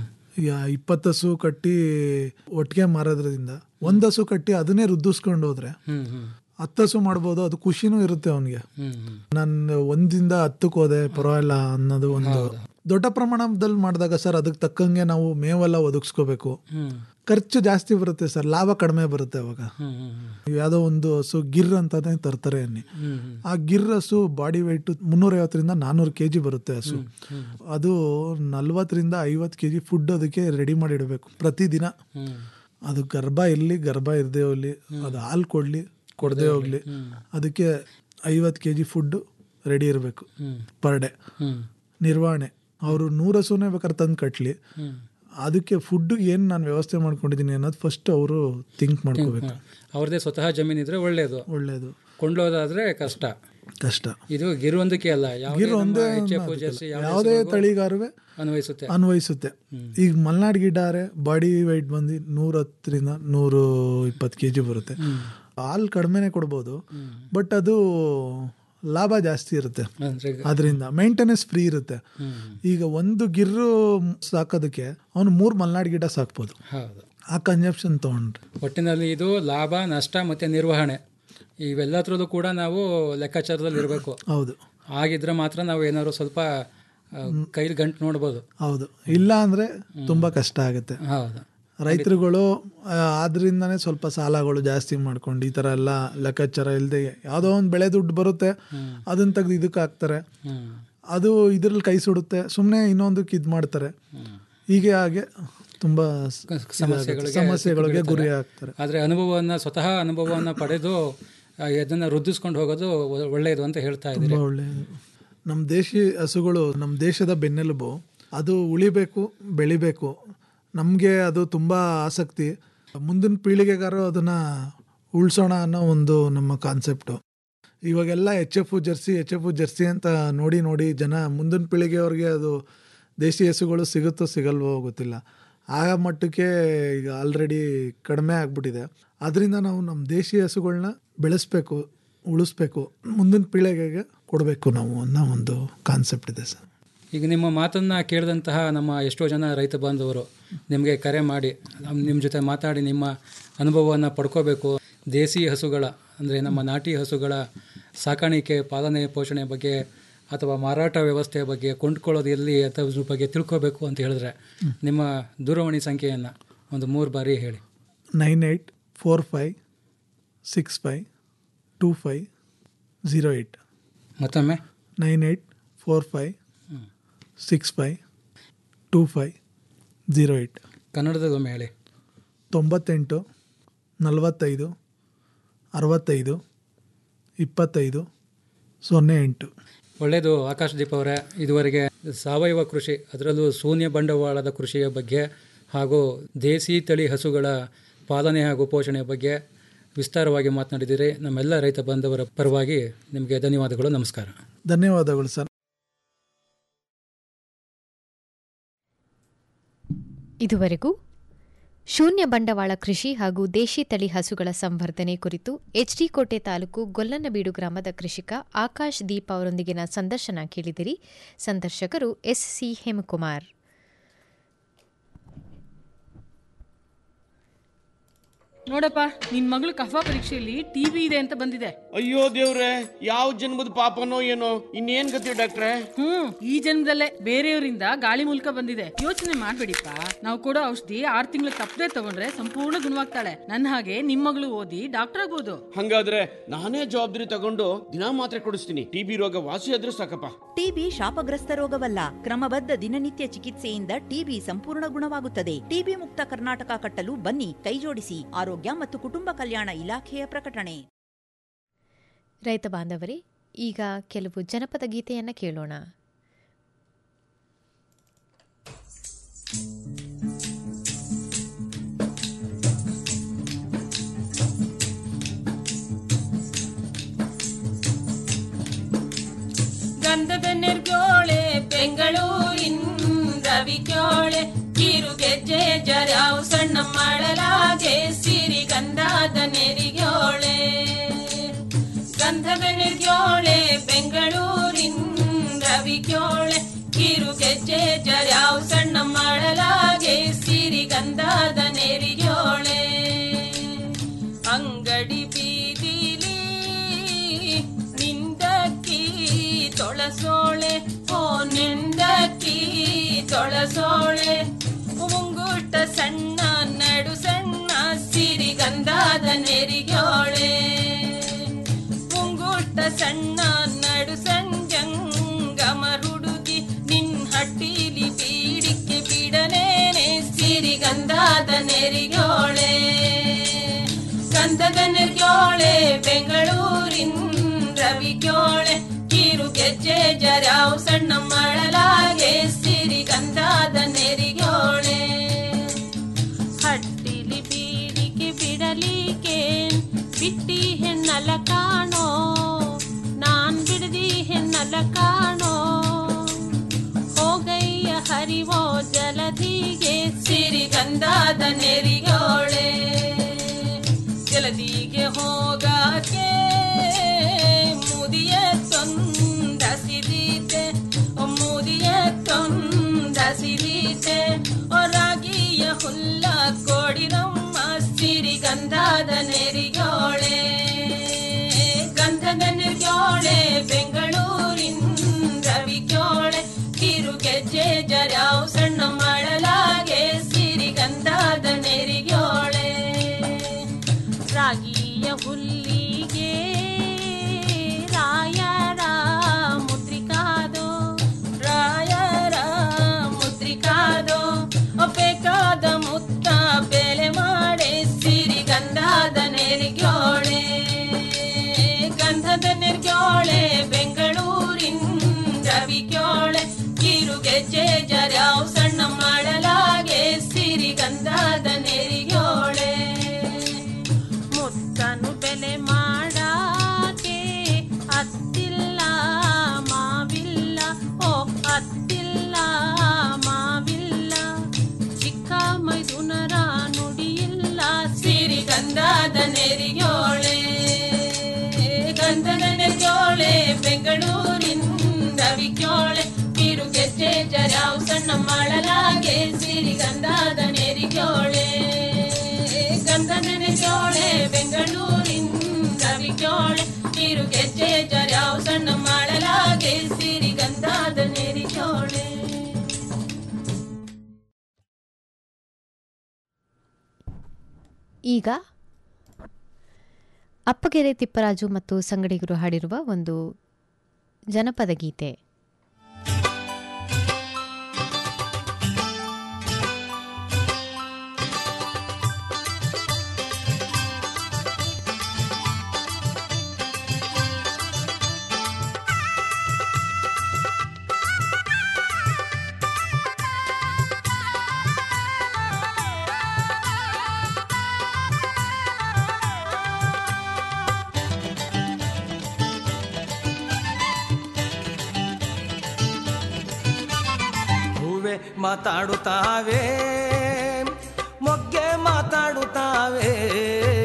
ಈಗ ಇಪ್ಪತ್ತು ಹಸು ಕಟ್ಟಿ ಒಟ್ಟಿಗೆ ಮಾರೋದ್ರಿಂದ ಒಂದು ಹಸು ಕಟ್ಟಿ ಅದನ್ನೇ ರುದ್ದಿಸ್ಕೊಂಡು ಹೋದ್ರೆ ಹ್ಮ್ ಹ್ಮ್ ಹತ್ತು ಹಸು ಮಾಡ್ಬೋದು ಅದು ಖುಷಿನೂ ಇರುತ್ತೆ ಅವನಿಗೆ ಹ್ಮ್ ಹ್ಮ್ ನಾನು ಒಂದಿಂದ ಹತ್ತಕ್ಕೆ ಹೋದೆ ಪರವಾಗಿಲ್ಲ ಅನ್ನೋದು ಒಂದು ದೊಡ್ಡ ಪ್ರಮಾಣದಲ್ಲಿ ಮಾಡಿದಾಗ ಸರ್ ಅದಕ್ಕೆ ತಕ್ಕಂಗೆ ನಾವು ಮೇವೆಲ್ಲ ಒದಗಿಸ್ಕೋಬೇಕು ಹ್ಮ್ ಖರ್ಚು ಜಾಸ್ತಿ ಬರುತ್ತೆ ಸರ್ ಲಾಭ ಕಡಿಮೆ ಬರುತ್ತೆ ಅವಾಗ ಹ್ಮ್ ಹ್ಮ್ ಯಾವುದೋ ಒಂದು ಹಸು ಗಿರ್ ಅಂತಾನೆ ತರ್ತಾರೆ ಅನ್ನಿ ಹ್ಮ್ ಹ್ಮ್ ಆ ಗಿರ್ ಹಸು ಬಾಡಿ ವೆಯ್ಟ್ ಮುನ್ನೂರೈವತ್ತರಿಂದ ನಾನ್ನೂರು ಕೆ ಜಿ ಬರುತ್ತೆ ಹಸು ಅದು ನಲ್ವತ್ತರಿಂದ ಐವತ್ತು ಕೆ ಜಿ ಫುಡ್ ಅದಕ್ಕೆ ರೆಡಿ ಮಾಡಿ ಇಡಬೇಕು ಪ್ರತಿದಿನ ಹ್ಮ್ ಅದು ಗರ್ಭ ಇರಲಿ ಗರ್ಭ ಇರದೇ ಹೋಗ್ಲಿ ಅದು ಹಾಲು ಕೊಡಲಿ ಕೊಡದೆ ಹೋಗ್ಲಿ ಅದಕ್ಕೆ ಐವತ್ತು ಕೆ ಜಿ ಫುಡ್ ರೆಡಿ ಇರಬೇಕು ಪರ್ ಡೇ ಹ್ಮ್ ನಿರ್ವಹಣೆ ಅವರು ನೂರು ಹಸುನೇ ಬೇಕಾದ್ರೆ ತಂದು ಕಟ್ಟಲಿ ಹ್ಮ್ ಅದಕ್ಕೆ ಫುಡ್ ಏನು ನಾನು ವ್ಯವಸ್ಥೆ ಮಾಡ್ಕೊಂಡಿದ್ದೀನಿ ಅನ್ನೋದು ಫಸ್ಟ್ ಅವರು ಥಿಂಕ್ ಮಾಡ್ಕೋಬೇಕು ಅವ್ರದ್ದೇ ಸ್ವತಃ ಜಮೀನಿದ್ರೆ ಒಳ್ಳೇದು ಒಳ್ಳೆಯದು ಕೊಂಡ್ಲೋದಾದ್ರೆ ಕಷ್ಟ ಕಷ್ಟ ಇದು ಗಿರುವಂದಕ್ಕೆ ಅಲ್ಲ ಯಾವುದೇ ಗಿರ್ ಒಂದೇ ನಮ್ಮ HF ಅನ್ನೋದಕ್ಕಿಲ್ಲ. ಜರ್ಸಿ ಯಾವುದೇ ಯಾವುದೇ ಹಸುವಿಗೂ ತಳಿಗಾರುವೆ ಅನ್ವಯಿಸುತ್ತೆ ಅನ್ವಯಿಸುತ್ತೆ ಈಗ ಮಲ್ನಾಡ್ ಗಿಡಾರೆ ಬಾಡಿ ವೆಯ್ಟ್ ಬಂದು ನೂರ ಹತ್ತರಿಂದ ನೂರು ಇಪ್ಪತ್ತು ಕೆ ಜಿ ಬರುತ್ತೆ ಹಾಲು ಕಡಿಮೆನೆ ಕೊಡ್ಬೋದು ಬಟ್ ಅದು ಲಾಭ ಜಾಸ್ತಿ ಇರುತ್ತೆ ಅಂದ್ರೆ ಅದರಿಂದ ಮೇಂಟೆನೆನ್ಸ್ ಫ್ರೀ ಇರುತ್ತೆ ಈಗ ಒಂದು ಗಿರ್ರು ಸಾಕೋದಕ್ಕೆ ಅವನು ಮೂರು ಮಲ್ನಾಡ್ ಗಿಡ ಸಾಕ್ಬೋದು ಹೌದು ಆ ಕನ್ಸೆಪ್ಷನ್ ತೊಗೊಂಡ್ರೆ ಒಟ್ಟಿನಲ್ಲಿ ಇದು ಲಾಭ ನಷ್ಟ ಮತ್ತೆ ನಿರ್ವಹಣೆ ಇವೆಲ್ಲತ್ರಲ್ಲೂ ಕೂಡ ನಾವು ಲೆಕ್ಕಾಚಾರದಲ್ಲಿ ಇರಬೇಕು ಹೌದು ಆಗಿದ್ರೆ ಮಾತ್ರ ನಾವು ಏನಾದ್ರು ಸ್ವಲ್ಪ ಆ, ಕೈಲಿ ಗಂಟು ನೋಡ್ಬೋದು ಹೌದು ಇಲ್ಲ ಅಂದ್ರೆ ತುಂಬಾ ಕಷ್ಟ ಆಗುತ್ತೆ ಹೌದು ರೈತರುಗಳು ಆ, ಆದ್ರಿಂದನೇ ಸ್ವಲ್ಪ ಸಾಲಗಳು ಜಾಸ್ತಿ ಮಾಡ್ಕೊಂಡು ಈ ಥರ ಎಲ್ಲ ಲೆಕ್ಕಾಚಾರ ಇಲ್ಲದೆ ಯಾವುದೋ ಒಂದು ಬೆಳೆ ದುಡ್ಡು ಬರುತ್ತೆ ಅದನ್ನ ತೆಗೆದು ಇದಕ್ಕೆ ಹಾಕ್ತಾರೆ ಹ್ಮ್ ಅದು ಇದ್ರಲ್ಲಿ ಕೈ ಸುಡುತ್ತೆ ಸುಮ್ಮನೆ ಇನ್ನೊಂದಕ್ಕೆ ಇದು ಮಾಡ್ತಾರೆ ಹೀಗೆ ಹಾಗೆ ತುಂಬ ಸ- ಸಮಸ್ಯೆಗಳಿಗೆ ಸಮಸ್ಯೆಗಳಿಗೆ ಸಿಕ್ಕು ಗುರಿ ಬೀಳ್ತಾರೆ. ಆಗ್ತಾರೆ ಆದರೆ ಅನುಭವವನ್ನು ಸ್ವತಃ ಅನುಭವವನ್ನು ಪಡೆದು ಆ, ಅದನ್ನ ವೃದ್ಧಿಸ್ಕೊಂಡು ಹೋಗೋದು ಒ- ಒಳ್ಳೆಯದು ಅಂತ ಹೇಳ್ತಾ ಇದ್ದೀರಿ ತುಂಬ ಒಳ್ಳೆಯದು ನಮ್ಮ ದೇಶಿ ಹಸುಗಳು ನಮ್ಮ ದೇಶದ ಬೆನ್ನೆಲುಬು ಅದು ಉಳಿಬೇಕು ಬೆಳಿಬೇಕು ನಮಗೆ ಅದು ತುಂಬ ಆಸಕ್ತಿ ಮುಂದಿನ ಪೀಳಿಗೆಗಾರು ಅದನ್ನು ಉಳಿಸೋಣ ಅನ್ನೋ ಒಂದು ನಮ್ಮ ಕಾನ್ಸೆಪ್ಟು ಇವಾಗೆಲ್ಲ H F jersey H F jersey ಅಂತ ನೋಡಿ ನೋಡಿ ಜನ ಮುಂದಿನ ಪೀಳಿಗೆಯವ್ರಿಗೆ ಅದು ದೇಶಿ ಹಸುಗಳು ಸಿಗುತ್ತೋ ಸಿಗಲ್ವೋ ಗೊತ್ತಿಲ್ಲ ಆ ಮಟ್ಟಕ್ಕೆ ಈಗ ಆಲ್ರೆಡಿ ಕಡಿಮೆ ಆಗ್ಬಿಟ್ಟಿದೆ ಅದರಿಂದ ನಾವು ನಮ್ಮ ದೇಶಿ ಹಸುಗಳನ್ನ ಬೆಳೆಸ್ಬೇಕು ಉಳಿಸ್ಬೇಕು ಮುಂದಿನ ಪೀಳಿಗೆಗೆ ಕೊಡಬೇಕು ನಾವು ಅನ್ನೋ ಒಂದು ಕಾನ್ಸೆಪ್ಟ್ ಇದೆ ಸರ್ ಈಗ ನಿಮ್ಮ ಮಾತನ್ನು ಕೇಳಿದಂತಹ ನಮ್ಮ ಎಷ್ಟೋ ಜನ ರೈತ ಬಾಂಧವರು ನಿಮಗೆ ಕರೆ ಮಾಡಿ ನಮ್- ನಿಮ್ಮ ಜೊತೆ ಮಾತಾಡಿ ನಿಮ್ಮ ಅನುಭವವನ್ನು ಪಡ್ಕೋಬೇಕು ದೇಸಿ ಹಸುಗಳ ಅಂದರೆ ನಮ್ಮ ನಾಟಿ ಹಸುಗಳ ಸಾಕಾಣಿಕೆ ಪಾಲನೆ ಪೋಷಣೆ ಬಗ್ಗೆ ಅಥವಾ ಮಾರಾಟ ವ್ಯವಸ್ಥೆಯ ಬಗ್ಗೆ ಕೊಂಡ್ಕೊಳ್ಳೋದು ಎಲ್ಲಿ ಅಥವಾ ಬಗ್ಗೆ ತಿಳ್ಕೋಬೇಕು ಅಂತ ಹೇಳಿದ್ರೆ ನಿಮ್ಮ ದೂರವಾಣಿ ಸಂಖ್ಯೆಯನ್ನು ಒಂದು ಮೂರು ಬಾರಿ ಹೇಳಿ nine eight four five six five two five zero eight ಮತ್ತೊಮ್ಮೆ nine eight four five six five two five zero eight ಕನ್ನಡದಲ್ಲೊಮ್ಮೆ ಹೇಳಿ ತೊಂಬತ್ತೆಂಟು ನಲವತ್ತೈದು ಅರವತ್ತೈದು ಇಪ್ಪತ್ತೈದು ಸೊನ್ನೆ ಎಂಟು ಒಳ್ಳೆಯದು ಆಕಾಶ್ ದೀಪ್ ಅವರೇ ಇದುವರೆಗೆ ಸಾವಯವ ಕೃಷಿ ಅದರಲ್ಲೂ ಶೂನ್ಯ ಬಂಡವಾಳದ ಕೃಷಿಯ ಬಗ್ಗೆ ಹಾಗೂ ದೇಸಿ ತಳಿ ಹಸುಗಳ ಪಾಲನೆ ಹಾಗೂ ಪೋಷಣೆಯ ಬಗ್ಗೆ ವಿಸ್ತಾರವಾಗಿ ಮಾತನಾಡಿದ್ದೀರಿ ನಮ್ಮೆಲ್ಲ ರೈತ ಬಾಂಧವರ ಪರವಾಗಿ ನಿಮಗೆ ಧನ್ಯವಾದಗಳು ನಮಸ್ಕಾರ ಧನ್ಯವಾದಗಳು ಸರ್ ಇದುವರೆಗೂ ಶೂನ್ಯ ಬಂಡವಾಳ ಕೃಷಿ ಹಾಗೂ ದೇಶಿ ತಳಿ ಹಸುಗಳ ಸಂವರ್ಧನೆ ಕುರಿತು ಎಚ್ಡಿ ಕೋಟೆ ತಾಲೂಕು ಗೊಲ್ಲನಬೀಡು ಗ್ರಾಮದ ಕೃಷಿಕ ಆಕಾಶ್ ದೀಪ್ ಅವರೊಂದಿಗಿನ ಸಂದರ್ಶನ ಕೇಳಿದಿರಿ ಸಂದರ್ಶಕರು ಎಸ್ಸಿ ಹೇಮಕುಮಾರ್ ನೋಡಪ್ಪ ನಿನ್ ಮಗಳು ಕಫಾ ಪರೀಕ್ಷೆಯಲ್ಲಿ ಟಿವಿ ಇದೆ ಅಂತ ಬಂದಿದೆ ಅಯ್ಯೋ ದೇವ್ರೆ ಯಾವ ಜನ್ಮದ ಪಾಪನೋ ಏನೋ ಇನ್ನೇನ್ ಗತಿ ಡಾಕ್ಟ್ರೆ ಹ್ಮ್ ಈ ಜನ್ಮದಲ್ಲೇ ಬೇರೆಯವರಿಂದ ಗಾಳಿ ಮೂಲಕ ಬಂದಿದೆ ಯೋಚನೆ ಮಾಡ್ಬೇಡಿಪ್ಪ ನಾವು ಕೊಡೋ ಔಷಧಿ ಆರ್ ತಿಂಗಳು ತಪ್ಪದೆ ತಗೊಂಡ್ರೆ ಸಂಪೂರ್ಣ ಗುಣವಾಗ್ತಾಳೆ ನನ್ನ ಹಾಗೆ ನಿಮ್ ಮಗಳು ಓದಿ ಡಾಕ್ಟರ್ ಆಗ್ಬೋದು ಹಂಗಾದ್ರೆ ನಾನೇ ಜವಾಬ್ದಾರಿ ತಗೊಂಡು ದಿನಾ ಮಾತ್ರೆ ಕೊಡಿಸ್ತೀನಿ ಟಿಬಿ ರೋಗ ವಾಸಿ ಆದ್ರೂ ಸಾಕಪ್ಪ ಟಿಬಿ ಶಾಪಗ್ರಸ್ತ ರೋಗವಲ್ಲ ಕ್ರಮಬದ್ಧ ದಿನನಿತ್ಯ ಚಿಕಿತ್ಸೆಯಿಂದ ಟಿಬಿ ಸಂಪೂರ್ಣ ಗುಣವಾಗುತ್ತದೆ ಟಿಬಿ ಮುಕ್ತ ಕರ್ನಾಟಕ ಕಟ್ಟಲು ಬನ್ನಿ ಕೈಜೋಡಿಸಿ ಆರೋಗ್ಯ ಮತ್ತು ಕುಟುಂಬ ಕಲ್ಯಾಣ ಇಲಾಖೆಯ ಪ್ರಕಟಣೆ ರೈತ ಬಾಂಧವರೇ ಈಗ ಕೆಲವು ಜನಪದ ಗೀತೆಯನ್ನು ಕೇಳೋಣ ಗಂಧದ ನೆರ್ಗೋಳೆ ಬೆಂಗಳೂರಿನ ರವಿಕ್ಯೋಳೆ ಕಿರು ಗೆಜ್ಜೆ ಜರ್ಯಾವು ಸಣ್ಣ ಮಾಡಲಾಗೆ ಸಿರಿ ಗಂಧದ ನೆರಿಗ್ಯೋಳೆ ಗಂಧದ ನೆರ್ಗ್ಯೋಳೆ ಬೆಂಗಳೂರಿನ ರವಿಕ್ಯೋಳೆ ಕಿರು ಗೆಜ್ಜೆ ಜರ್ಯಾವು ಸಣ್ಣ ಮಾಡಲಾಗೆ ಸಿರಿ ಗಂಧದ ನೆರಿಗ್ಯೋಳೆ ಅಂಗಡಿ ಬೀದಿಲಿ ನಿಂದಕ್ಕಿ ತೊಳಸೋಳೆ ಓ ನಿಂದಕ್ಕಿ ತೊಳಸೋಳೆ ಮುಂಗುಷ್ಟ ಸಣ್ಣ ನಡು ಸಣ್ಣ ಸಿರಿಗಂಧಾದ ನೆರಿಗ್ಯೋಳೆ ಮುಂಗುಷ್ಟ ಸಣ್ಣ ನಡು ಸಂಜಂಗಮ ಹುಡುಗಿ ನಿನ್ ಹಟ್ಟಿಲಿ ಬೀಡಿಕ್ಕೆ ಬಿಡನೇನೆ ಸಿರಿಗಂಧಾದ ನೆರಿಗ್ಯೋಳೆ ಗಂಧದ ನೆರ್ಗ್ಯೋಳೆ ಬೆಂಗಳೂರಿನ ರವಿಗ್ಯೋಳೆ ಕಿರು ಗೆಜ್ಜೆ ಜರಾವ್ ಸಣ್ಣ ಮಳಲಾಗೆ ಸಿರಿ ಗಂಧದ ನೆರಿಗ್ಯೋಳೆ ಹಟ್ಟಿಲಿ ಬೀಡಿಗೆ ಬಿಡಲಿಕ್ಕೆ ಬಿಟ್ಟಿ ಹೆಣ್ಣಲ ಕಾಣೋ ನಾನ್ ಬಿಡದಿ ಹೆಣ್ಣಲ ಕಾಣೋ ಹೋಗಯ್ಯ ಹರಿವೋ ಜಲಧಿಗೆ ಸಿರಿ ಗಂಧದ ನೆರಿಗೋಳೆ ಜಲದಿಗೆ ಹೋಗಕ್ಕೆ ಮುದಿಯ ತೊಂದಸಿದೀತೆ ಮುದಿಯ ತೊಂದಸಿದೀತೆ ರಾಗಿಯ ಹುಲ್ಲ ಕೊಡಿರಮ್ಮ ಸಿರಿ ಗಂಧದ ನೆರಿಗೋಳೆ ಗಂಧದ ನೆರಿಗೋಳೆ ಬೆಂಗಳೂರಿನ ರವಿಗೋಳೆ ಕಿರು ಗೆಜ್ಜೆ ಜರಾವ್ ಸಣ್ಣ ಮಾಡಲಾಗೆ ಸಿರಿ ಗಂಧದ ನೆರಿಗೋಳೆ ರಾಗಿಯ ಹುಲ್ಲಿಗೆ ರಾಯರ ಮುದ್ರಿಕಾದೋ ರಾಯರ ಮುದ್ರಿಕಾದೋ ಬೇಕಾದ ಮುತ್ತ ಬೆಲೆ ಮಾಡೆ ಸಿರಿ ಗಂಧದ ನೆರಿಗ್ಯೋಳೆ ಗಂಧದ ನೆರ್ಗ್ಯೋಳೆ ಬೆಂಗಳೂರಿನ ರವಿಗ್ಯೋಳೆ ಕಿರು ಗೆಜ್ಜೆ ಜರಾವ್ ಸಣ್ಣ ಮಾಡಲಾಗೆ ಸಿರಿ ಗಂಧದ ನೆರಿಗ್ಯೋಳೆ ಮುತ್ತನು ಬೆಲೆ ಮಾಡಾಕೆ ಅತ್ತಿಲ್ಲ ಮಾವಿಲ್ಲ ಓ ಅತ್ತಿಲ್ಲ ಮಾವಿಲ್ಲ ಚಿಕ್ಕ ಮೈದುನರ ನುಡಿಯಿಲ್ಲ ಸಿರಿ ಗಂಧದ ನೆರಿಯೋಳೆ ಗಂಧದ ನೆರಿಯೋಳೆ ಬೆಂಗಳೂರಿನ ರವಿಕ್ಯೋಳೆ ಕಿರು ಗೆಜ್ಜೆ ಜರಾವ್ ಸಣ್ಣ ಮಾಡಲಾಗೆ ಸಿರಿ ಗಂಧದ ನೆರಿಯೋಳೆ ಗಂಧದ ನೆರಿಯೋಳೆ ಬೆಂಗಳೂರಿನ ರವಿಕ್ಯೋಳೆ ಕಿರುಗೆಜ್ಜೆ ಜರ್ಯಾವ್ ಸಣ್ಣ ಮಾಡಲಾಗೆ ಸಿರಿಗಂಧಾದ ನೆರಿಜೋಳೆ ಈಗ ಅಪ್ಪಗೆರೆ ತಿಪ್ಪರಾಜು ಮತ್ತು ಸಂಗಡಿಗರು ಹಾಡಿರುವ ಒಂದು ಜನಪದ ಗೀತೆ ಹೂವೆ ಮಾತಾಡುತ್ತಾವೆ ಮೊಗ್ಗೆ ಮಾತಾಡುತ್ತಾವೆ